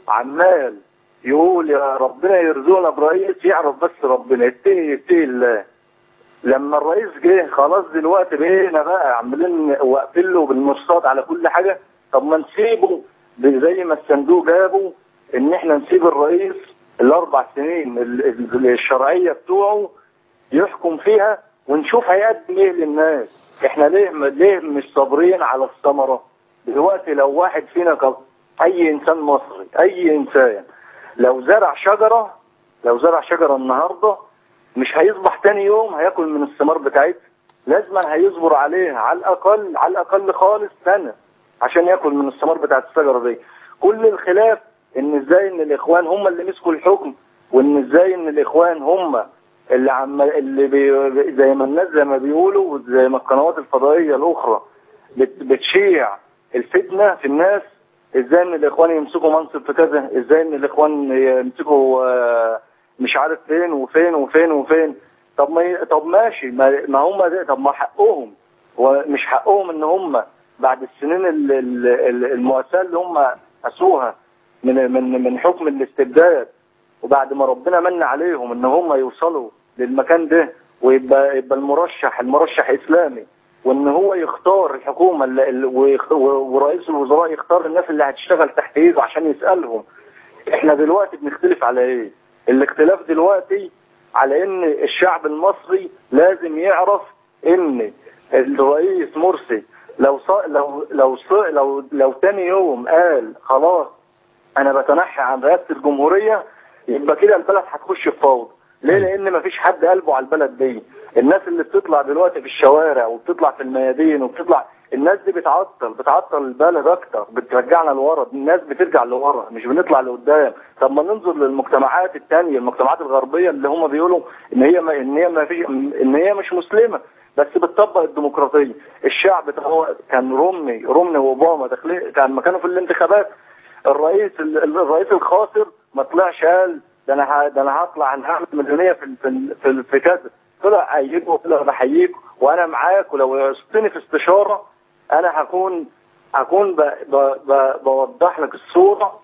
عمال يقول يا ربنا يرزقنا برئيس يعرف بس ربنا يتقي يتقي الله لما الرئيس جه خلاص دلوقتي بقينا بقى عاملين واقفين له بالمرصاد على كل حاجه طب ما نسيبه زي ما الصندوق جابه ان احنا نسيب الرئيس الاربع سنين ال- ال- الشرعيه بتوعه يحكم فيها ونشوف هيقدم ايه للناس احنا ليه ليه مش صابرين على الثمره دلوقتي لو واحد فينا ك- اي انسان مصري اي انسان لو زرع شجره لو زرع شجره النهارده مش هيصبح تاني يوم هياكل من الثمار بتاعتها لازما هيصبر عليها على الاقل على الاقل خالص سنه عشان ياكل من الثمار بتاعت الشجره دي كل الخلاف ان ازاي ان الاخوان هم اللي مسكوا الحكم وان ازاي ان الاخوان هم اللي عم اللي بي زي ما الناس زي ما بيقولوا وزي ما القنوات الفضائيه الاخرى بت بتشيع الفتنه في الناس ازاي ان الاخوان يمسكوا منصب في كذا ازاي ان الاخوان يمسكوا آه، مش عارف فين وفين وفين وفين طب ما ي- طب ماشي ما, ما هم ده طب ما حقهم ومش حقهم ان هم بعد السنين ال- ال- ال- المؤسسه اللي هم قاسوها من من من حكم الاستبداد وبعد ما ربنا من عليهم ان هم يوصلوا للمكان ده ويبقى يبقى المرشح المرشح اسلامي وان هو يختار الحكومه ال- ال- ويخ- و- ورئيس الوزراء يختار الناس اللي هتشتغل تحت ايده عشان يسالهم احنا دلوقتي بنختلف على ايه الاختلاف دلوقتي على ان الشعب المصري لازم يعرف ان الرئيس مرسي لو ص... لو لو ص... لو لو تاني يوم قال خلاص انا بتنحى عن رئاسه الجمهوريه يبقى كده البلد هتخش في فوضى ليه لان مفيش حد قلبه على البلد دي الناس اللي بتطلع دلوقتي في الشوارع وبتطلع في الميادين وبتطلع الناس دي بتعطل بتعطل البلد اكتر بترجعنا لورا الناس بترجع لورا مش بنطلع لقدام طب ما ننظر للمجتمعات التانية المجتمعات الغربية اللي هم بيقولوا ان هي ما ان هي ما فيش ان هي مش مسلمة بس بتطبق الديمقراطية الشعب ده هو كان رومني رومني واوباما داخلين كان ما كانوا في الانتخابات الرئيس ال- الرئيس الخاسر ما طلعش قال ده انا ه- ده انا هطلع انا هعمل مليونيه في في في, في كذا طلع ايدكم وطلع بحييك وانا معاك ولو عصتني في استشاره انا هكون هكون ب ب ب بوضح لك الصوره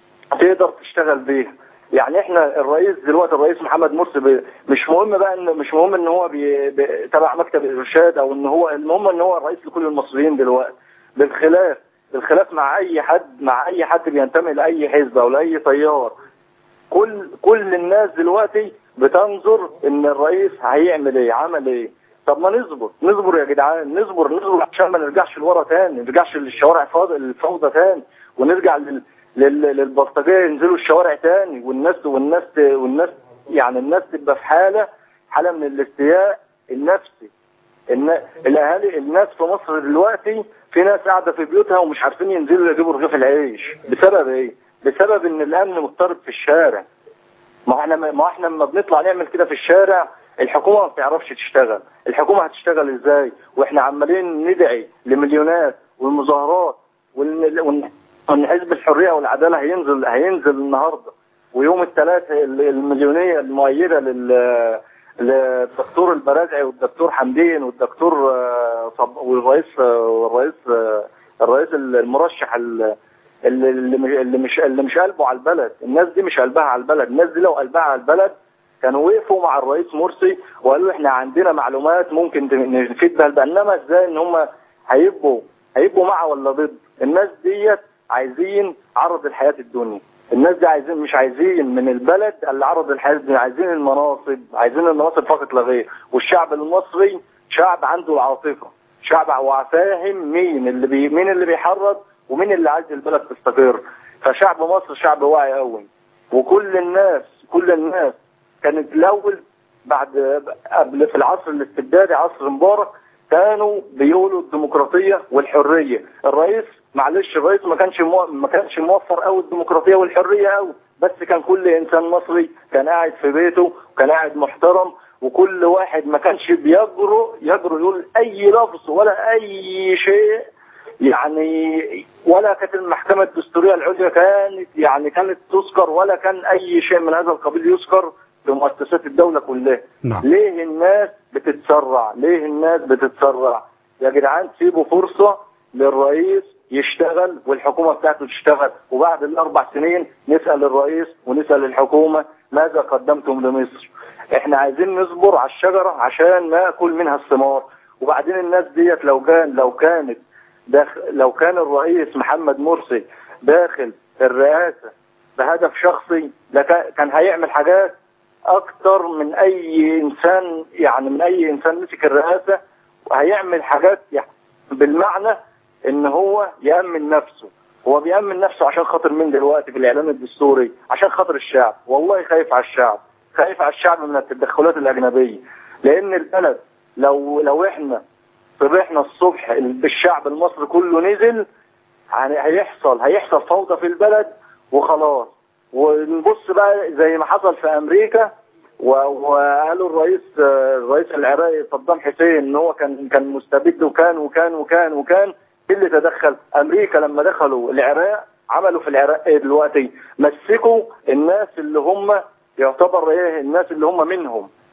تقدر تشتغل بيها يعني احنا الرئيس دلوقتي الرئيس محمد مرسي بي- مش مهم بقى ان مش مهم ان هو بي بي تبع مكتب الارشاد او ان هو المهم ان هو الرئيس لكل المصريين دلوقتي بالخلاف بالخلاف مع اي حد مع اي حد بينتمي لاي حزب او لاي تيار كل كل الناس دلوقتي بتنظر ان الرئيس هيعمل ايه عمل ايه طب ما نصبر نصبر يا جدعان نصبر نصبر عشان ما نرجعش لورا تاني ما نرجعش للشوارع فاضي الفوضى تاني ونرجع لل لل- للبلطجيه ينزلوا الشوارع تاني والناس والناس والناس يعني الناس تبقى في حاله حاله من الاستياء النفسي النا- الاهالي الناس في مصر دلوقتي في ناس قاعده في بيوتها ومش عارفين ينزلوا يجيبوا رغيف العيش بسبب ايه؟ بسبب ان الامن مضطرب في الشارع ما احنا ما احنا لما بنطلع نعمل كده في الشارع الحكومه ما بتعرفش تشتغل الحكومه هتشتغل ازاي واحنا عمالين ندعي لمليونات والمظاهرات وان وإن- وإن حزب الحريه والعداله هينزل هينزل النهارده ويوم الثلاث المليونيه المؤيده لل للدكتور البرازعي والدكتور حمدين والدكتور آه، صب- والرئيس آه، والرئيس آه، الرئيس المرشح ال- اللي اللي اللي مش اللي مش قلبه على البلد الناس دي مش قلبها على البلد الناس دي لو قلبها على البلد كانوا وقفوا مع الرئيس مرسي وقالوا احنا عندنا معلومات ممكن ت- نفيد بها البلد انما ازاي ان هم هيبقوا هيبقوا مع ولا ضد الناس ديت عايزين عرض الحياة الدنيا الناس دي عايزين مش عايزين من البلد اللي عرض الحياة الدنيا عايزين المناصب عايزين المناصب فقط لا غير والشعب المصري شعب عنده العاطفة شعب وفاهم مين اللي بي مين اللي بيحرض ومين اللي عايز البلد تستقر فشعب مصر شعب واعي قوي وكل الناس كل الناس كانت الاول بعد قبل في العصر الاستبدادي عصر مبارك كانوا بيقولوا الديمقراطيه والحريه الرئيس معلش الرئيس ما كانش مو... ما كانش موفر قوي الديمقراطيه والحريه قوي بس كان كل انسان مصري كان قاعد في بيته وكان قاعد محترم وكل واحد ما كانش بيجرؤ يجرؤ يقول اي لفظ ولا اي شيء يعني ولا كانت المحكمة الدستورية العليا كانت يعني كانت تذكر ولا كان أي شيء من هذا القبيل يذكر في مؤسسات الدولة كلها
نعم.
ليه الناس بتتسرع ليه الناس بتتسرع يا جدعان سيبوا فرصة للرئيس يشتغل والحكومة بتاعته تشتغل وبعد الأربع سنين نسأل الرئيس ونسأل الحكومة ماذا قدمتم لمصر احنا عايزين نصبر على الشجرة عشان ناكل منها الثمار وبعدين الناس ديت لو كان لو كانت داخل لو كان الرئيس محمد مرسي داخل الرئاسة بهدف شخصي لكان كان هيعمل حاجات اكتر من اي انسان يعني من اي انسان مسك الرئاسة وهيعمل حاجات يعني بالمعنى ان هو يأمن نفسه هو بيأمن نفسه عشان خاطر مين دلوقتي في الاعلان الدستوري عشان خاطر الشعب والله خايف على الشعب خايف على الشعب من التدخلات الاجنبية لان البلد لو لو احنا صبحنا الصبح الشعب المصري كله نزل يعني هيحصل هيحصل فوضى في البلد وخلاص ونبص بقى زي ما حصل في امريكا و- وقالوا الرئيس الرئيس العراقي صدام حسين ان هو كان كان مستبد وكان وكان وكان وكان إيه اللي تدخل امريكا لما دخلوا العراق عملوا في العراق ايه دلوقتي مسكوا الناس اللي هم يعتبر ايه الناس اللي هم منهم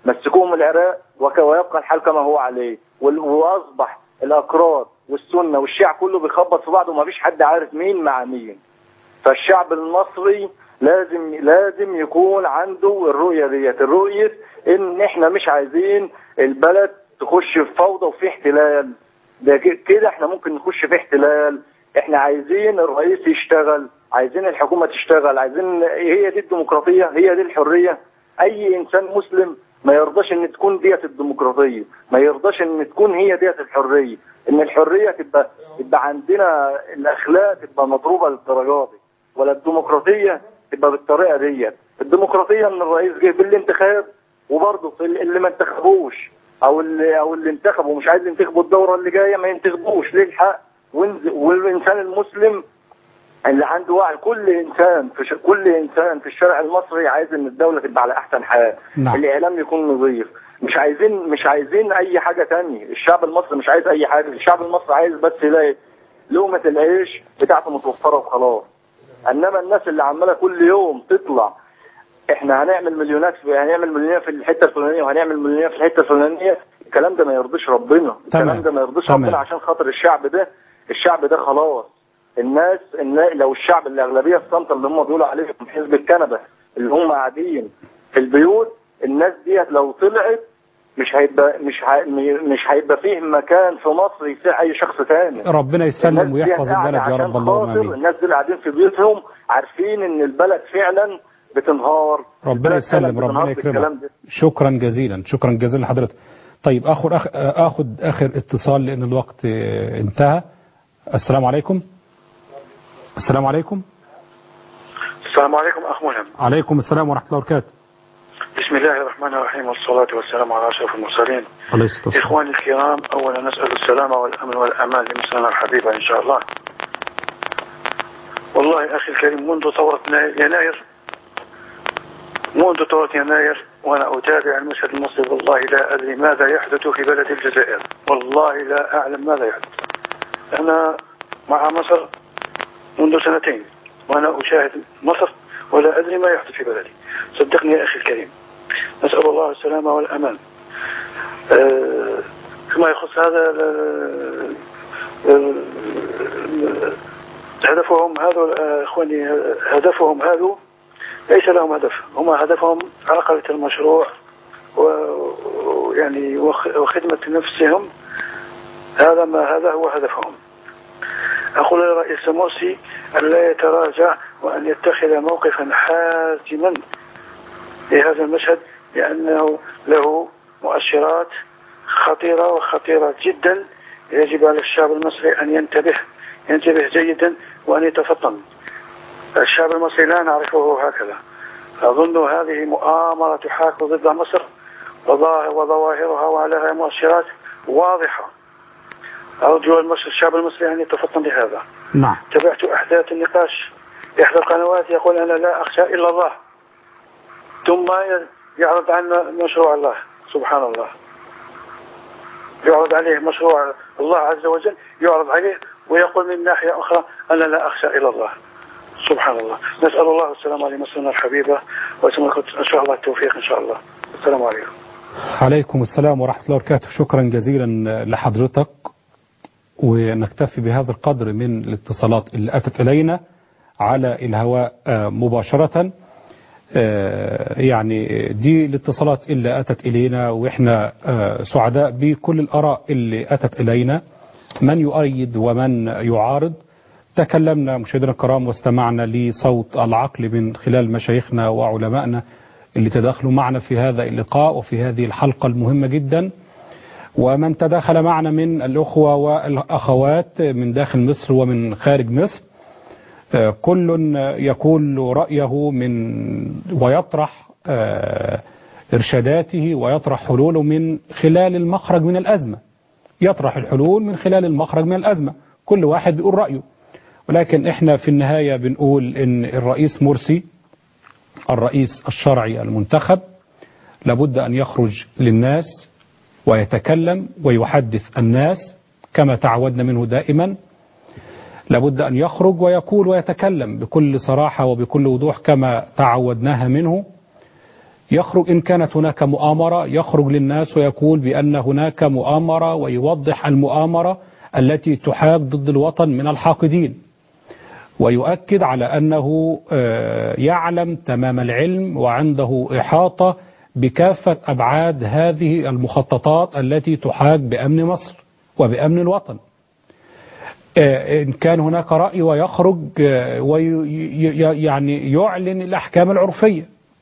مسكوهم العراق وك- ويبقى الحال كما هو عليه وال- واصبح الاكراد والسنه والشيعة كله بيخبط في بعض وما فيش حد عارف مين مع مين فالشعب المصري لازم لازم يكون عنده الرؤيه ديت الرؤيه ان احنا مش عايزين البلد تخش في فوضى وفي احتلال ده ك- كده احنا ممكن نخش في احتلال احنا عايزين الرئيس يشتغل عايزين الحكومه تشتغل عايزين هي دي الديمقراطيه هي دي الحريه اي انسان مسلم ما يرضاش ان تكون ديت الديمقراطيه ما يرضاش ان تكون هي ديت الحريه ان الحريه تبقى تبقى عندنا الاخلاق تبقى مضروبه للدرجات دي ولا الديمقراطيه تبقى بالطريقه ديت الديمقراطيه ان الرئيس جه بالانتخاب وبرضه في اللي ما انتخبوش او اللي او اللي انتخبوا مش عايز ينتخبوا الدوره اللي جايه ما ينتخبوش ليه الحق وإن- والانسان المسلم اللي عنده وعي كل انسان في ش... كل انسان في الشارع المصري عايز ان الدوله تبقى على احسن حال
نعم.
الاعلام يكون نظيف مش عايزين مش عايزين اي حاجه تانية الشعب المصري مش عايز اي حاجه الشعب المصري عايز بس يلاقي لقمه العيش بتاعته متوفره وخلاص انما الناس اللي عماله كل يوم تطلع احنا هنعمل مليونات في هنعمل مليونية في الحته الفلانيه وهنعمل مليونية في الحته الفلانيه الكلام ده ما يرضيش ربنا الكلام ده ما يرضيش
تمام.
ربنا عشان خاطر الشعب ده الشعب ده خلاص الناس النا- لو الشعب الاغلبيه الصامته اللي هم بيقولوا عليهم حزب الكنبه اللي هم قاعدين في البيوت الناس ديت لو طلعت مش هيبقى مش هي مش هيبقى فيه مكان في مصر يسيع اي شخص تاني
ربنا يسلم
الناس ديت
ويحفظ
قاعدة
البلد يا
عشان
رب اللهم
خاطر
امين
الناس دول قاعدين في بيوتهم عارفين ان البلد فعلا بتنهار
ربنا
البلد فعلاً
يسلم
بتنهار
ربنا
بالكلام
يكرمك
ده.
شكرا جزيلا شكرا جزيلا لحضرتك طيب اخد أخ... اخد اخر اتصال لان الوقت آه، انتهى السلام عليكم السلام عليكم
السلام عليكم أخ ملهم
عليكم السلام ورحمه الله وبركاته
بسم الله الرحمن الرحيم والصلاة والسلام على أشرف المرسلين
عليه الصلاه والسلام
إخواني الكرام أولا نسأل السلامة والأمن والأمان لمصرنا الحبيبة إن شاء الله والله أخي الكريم منذ ثورة يناير منذ ثورة يناير وأنا أتابع المشهد المصري والله لا أدري ماذا يحدث في بلد الجزائر والله لا أعلم ماذا يحدث أنا مع مصر منذ سنتين وأنا أشاهد مصر ولا أدري ما يحدث في بلدي صدقني يا أخي الكريم نسأل الله السلامة والأمان آه، فيما يخص هذا ال- ال- هدفهم هذا آه، إخواني هدفهم هذا ليس لهم هدف هم هدفهم عقلة المشروع و- ويعني وخ- وخدمة نفسهم هذا ما هذا هو هدفهم أقول للرئيس مرسي أن لا يتراجع وأن يتخذ موقفا حاسما لهذا المشهد لأنه له مؤشرات خطيرة وخطيرة جدا يجب على الشعب المصري أن ينتبه ينتبه جيدا وأن يتفطن الشعب المصري لا نعرفه هكذا أظن هذه مؤامرة تحاك ضد مصر وظاهر- وظواهرها وعليها مؤشرات واضحة أرجو المصري الشعب المصري أن يتفطن لهذا
نعم
تابعت أحداث النقاش في إحدى القنوات يقول أنا لا أخشى إلا الله ثم يعرض عنا مشروع الله سبحان الله يعرض عليه مشروع الله عز وجل يعرض عليه ويقول من ناحية أخرى أنا لا أخشى إلا الله سبحان الله نسأل الله السلامة لمصرنا الحبيبة وأتمنى إن شاء الله التوفيق إن شاء الله السلام عليكم
عليكم السلام ورحمة الله وبركاته شكرا جزيلا لحضرتك ونكتفي بهذا القدر من الاتصالات اللي أتت إلينا على الهواء آه، مباشرة آه، يعني دي الاتصالات اللي أتت إلينا وإحنا آه، سعداء بكل الآراء اللي أتت إلينا من يؤيد ومن يعارض تكلمنا مشاهدينا الكرام واستمعنا لصوت العقل من خلال مشايخنا وعلمائنا اللي تداخلوا معنا في هذا اللقاء وفي هذه الحلقة المهمة جدا ومن تداخل معنا من الأخوة والأخوات من داخل مصر ومن خارج مصر آه، كل يقول رأيه من ويطرح آه، إرشاداته ويطرح حلوله من خلال المخرج من الأزمة يطرح الحلول من خلال المخرج من الأزمة كل واحد بيقول رأيه ولكن احنا في النهاية بنقول ان الرئيس مرسي الرئيس الشرعي المنتخب لابد أن يخرج للناس ويتكلم ويحدث الناس كما تعودنا منه دائما لابد أن يخرج ويقول ويتكلم بكل صراحة وبكل وضوح كما تعودناها منه يخرج إن كانت هناك مؤامرة يخرج للناس ويقول بأن هناك مؤامرة ويوضح المؤامرة التي تحاك ضد الوطن من الحاقدين ويؤكد على أنه يعلم تمام العلم وعنده إحاطة بكافة أبعاد هذه المخططات التي تحاك بأمن مصر وبأمن الوطن إن كان هناك رأي ويخرج ويعني يعلن الأحكام العرفية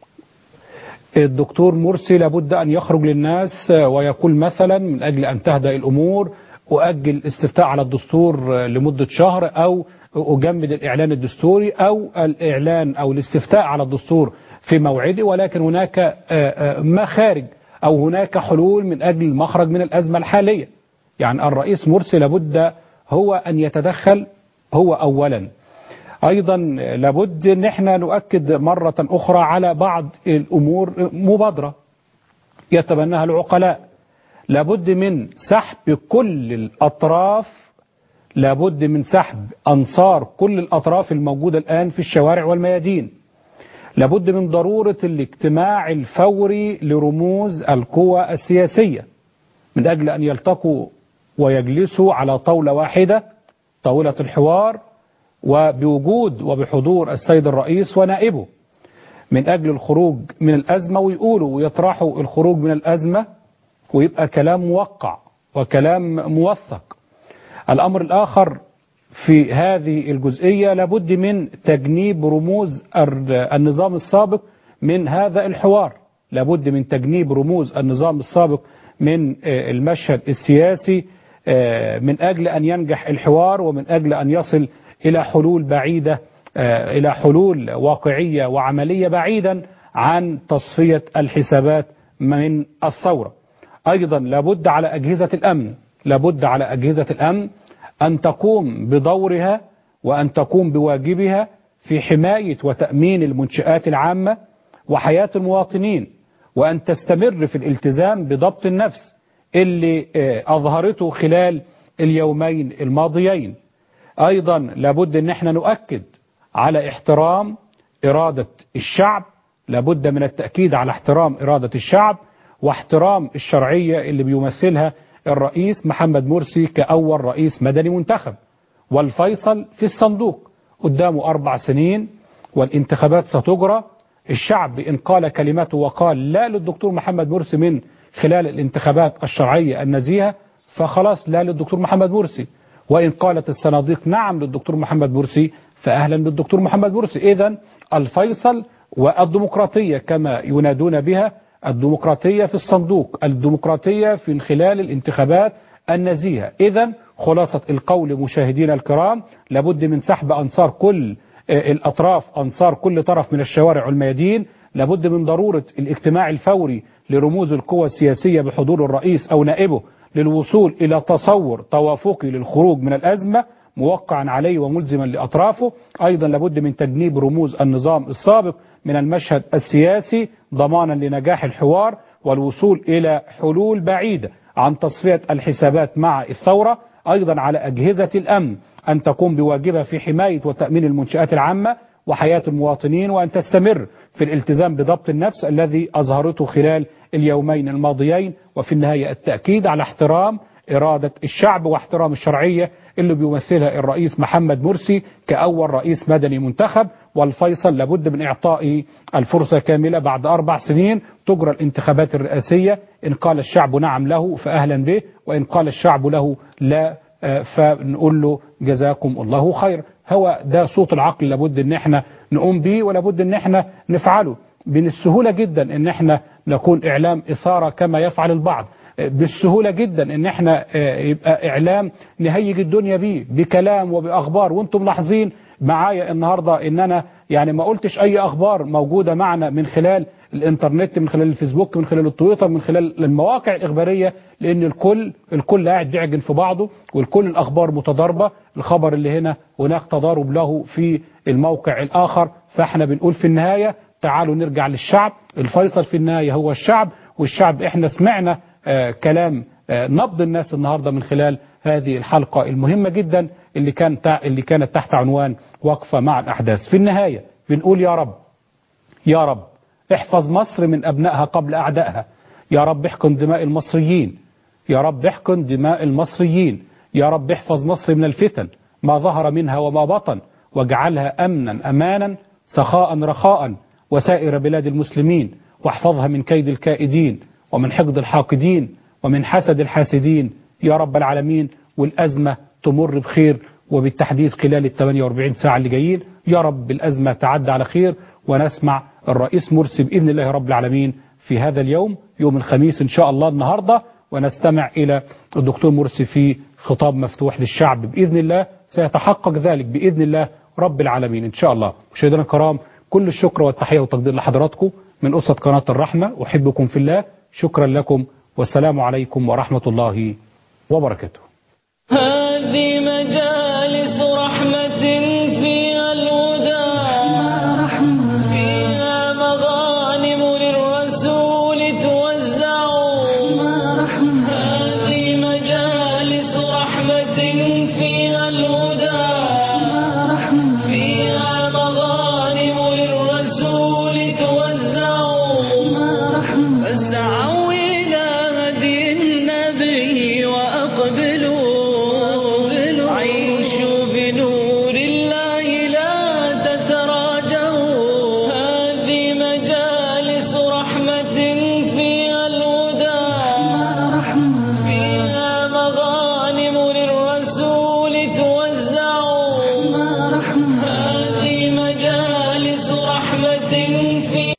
الدكتور مرسي لابد أن يخرج للناس ويقول مثلا من أجل أن تهدأ الأمور أؤجل استفتاء على الدستور لمدة شهر أو أجمد الإعلان الدستوري أو الإعلان أو الاستفتاء على الدستور في موعده ولكن هناك مخارج أو هناك حلول من أجل المخرج من الأزمة الحالية يعني الرئيس مرسي لابد هو أن يتدخل هو أولا أيضا لابد أن احنا نؤكد مرة أخرى على بعض الأمور مبادرة يتبناها العقلاء لابد من سحب كل الأطراف لابد من سحب أنصار كل الأطراف الموجودة الآن في الشوارع والميادين لابد من ضرورة الاجتماع الفوري لرموز القوى السياسية من أجل أن يلتقوا ويجلسوا على طاولة واحدة طاولة الحوار وبوجود وبحضور السيد الرئيس ونائبه من أجل الخروج من الأزمة ويقولوا ويطرحوا الخروج من الأزمة ويبقى كلام موقع وكلام موثق الأمر الآخر في هذه الجزئية لابد من تجنيب رموز النظام السابق من هذا الحوار لابد من تجنيب رموز النظام السابق من المشهد السياسي من أجل أن ينجح الحوار ومن أجل أن يصل إلى حلول بعيدة إلى حلول واقعية وعملية بعيدا عن تصفية الحسابات من الثورة أيضا لابد على أجهزة الأمن لابد على أجهزة الأمن أن تقوم بدورها وأن تقوم بواجبها في حماية وتأمين المنشآت العامة وحياة المواطنين وأن تستمر في الالتزام بضبط النفس اللي أظهرته خلال اليومين الماضيين أيضا لابد أن احنا نؤكد على احترام إرادة الشعب لابد من التأكيد على احترام إرادة الشعب واحترام الشرعية اللي بيمثلها الرئيس محمد مرسي كأول رئيس مدني منتخب والفيصل في الصندوق قدامه أربع سنين والانتخابات ستجرى الشعب إن قال كلمته وقال لا للدكتور محمد مرسي من خلال الانتخابات الشرعية النزيهة فخلاص لا للدكتور محمد مرسي وإن قالت الصناديق نعم للدكتور محمد مرسي فأهلا بالدكتور محمد مرسي إذا الفيصل والديمقراطية كما ينادون بها الديمقراطية في الصندوق الديمقراطية في خلال الانتخابات النزيهة إذا خلاصة القول مشاهدينا الكرام لابد من سحب أنصار كل الأطراف أنصار كل طرف من الشوارع والميادين لابد من ضرورة الاجتماع الفوري لرموز القوى السياسية بحضور الرئيس أو نائبه للوصول إلى تصور توافقي للخروج من الأزمة موقعا عليه وملزما لأطرافه أيضا لابد من تجنيب رموز النظام السابق من المشهد السياسي ضمانا لنجاح الحوار والوصول إلى حلول بعيدة عن تصفية الحسابات مع الثورة أيضا على أجهزة الأمن أن تقوم بواجبها في حماية وتأمين المنشآت العامة وحياة المواطنين وأن تستمر في الالتزام بضبط النفس الذي أظهرته خلال اليومين الماضيين وفي النهاية التأكيد على احترام إرادة الشعب واحترام الشرعية اللي بيمثلها الرئيس محمد مرسي كأول رئيس مدني منتخب والفيصل لابد من إعطائه الفرصة كاملة بعد أربع سنين تجرى الانتخابات الرئاسية إن قال الشعب نعم له فأهلا به وإن قال الشعب له لا فنقول له جزاكم الله خير هو ده صوت العقل لابد ان احنا نقوم به ولابد ان احنا نفعله من السهولة جدا ان احنا نكون اعلام اثارة كما يفعل البعض بالسهولة جدا ان احنا يبقى اعلام نهيج الدنيا بيه بكلام وباخبار وانتم ملاحظين معايا النهاردة ان انا يعني ما قلتش اي اخبار موجودة معنا من خلال الانترنت من خلال الفيسبوك من خلال التويتر من خلال المواقع الاخبارية لان الكل الكل قاعد بيعجن في بعضه والكل الاخبار متضاربة الخبر اللي هنا هناك تضارب له في الموقع الاخر فاحنا بنقول في النهاية تعالوا نرجع للشعب الفيصل في النهاية هو الشعب والشعب احنا سمعنا آه كلام آه نبض الناس النهاردة من خلال هذه الحلقة المهمة جدا اللي كان اللي كانت تحت عنوان وقفة مع الأحداث في النهاية بنقول يا رب يا رب احفظ مصر من أبنائها قبل أعدائها يا رب احقن دماء المصريين يا رب احقن دماء المصريين يا رب احفظ مصر من الفتن ما ظهر منها وما بطن واجعلها أمنا أمانا سخاء رخاء وسائر بلاد المسلمين واحفظها من كيد الكائدين ومن حقد الحاقدين ومن حسد الحاسدين يا رب العالمين والأزمة تمر بخير وبالتحديد خلال ال 48 ساعة اللي جايين يا رب الأزمة تعدى على خير ونسمع الرئيس مرسي بإذن الله رب العالمين في هذا اليوم يوم الخميس إن شاء الله النهاردة ونستمع إلى الدكتور مرسي في خطاب مفتوح للشعب بإذن الله سيتحقق ذلك بإذن الله رب العالمين إن شاء الله مشاهدينا الكرام كل الشكر والتحية والتقدير لحضراتكم من أسرة قناة الرحمة أحبكم في الله شكرا لكم والسلام عليكم ورحمة الله وبركاته
هذه مجال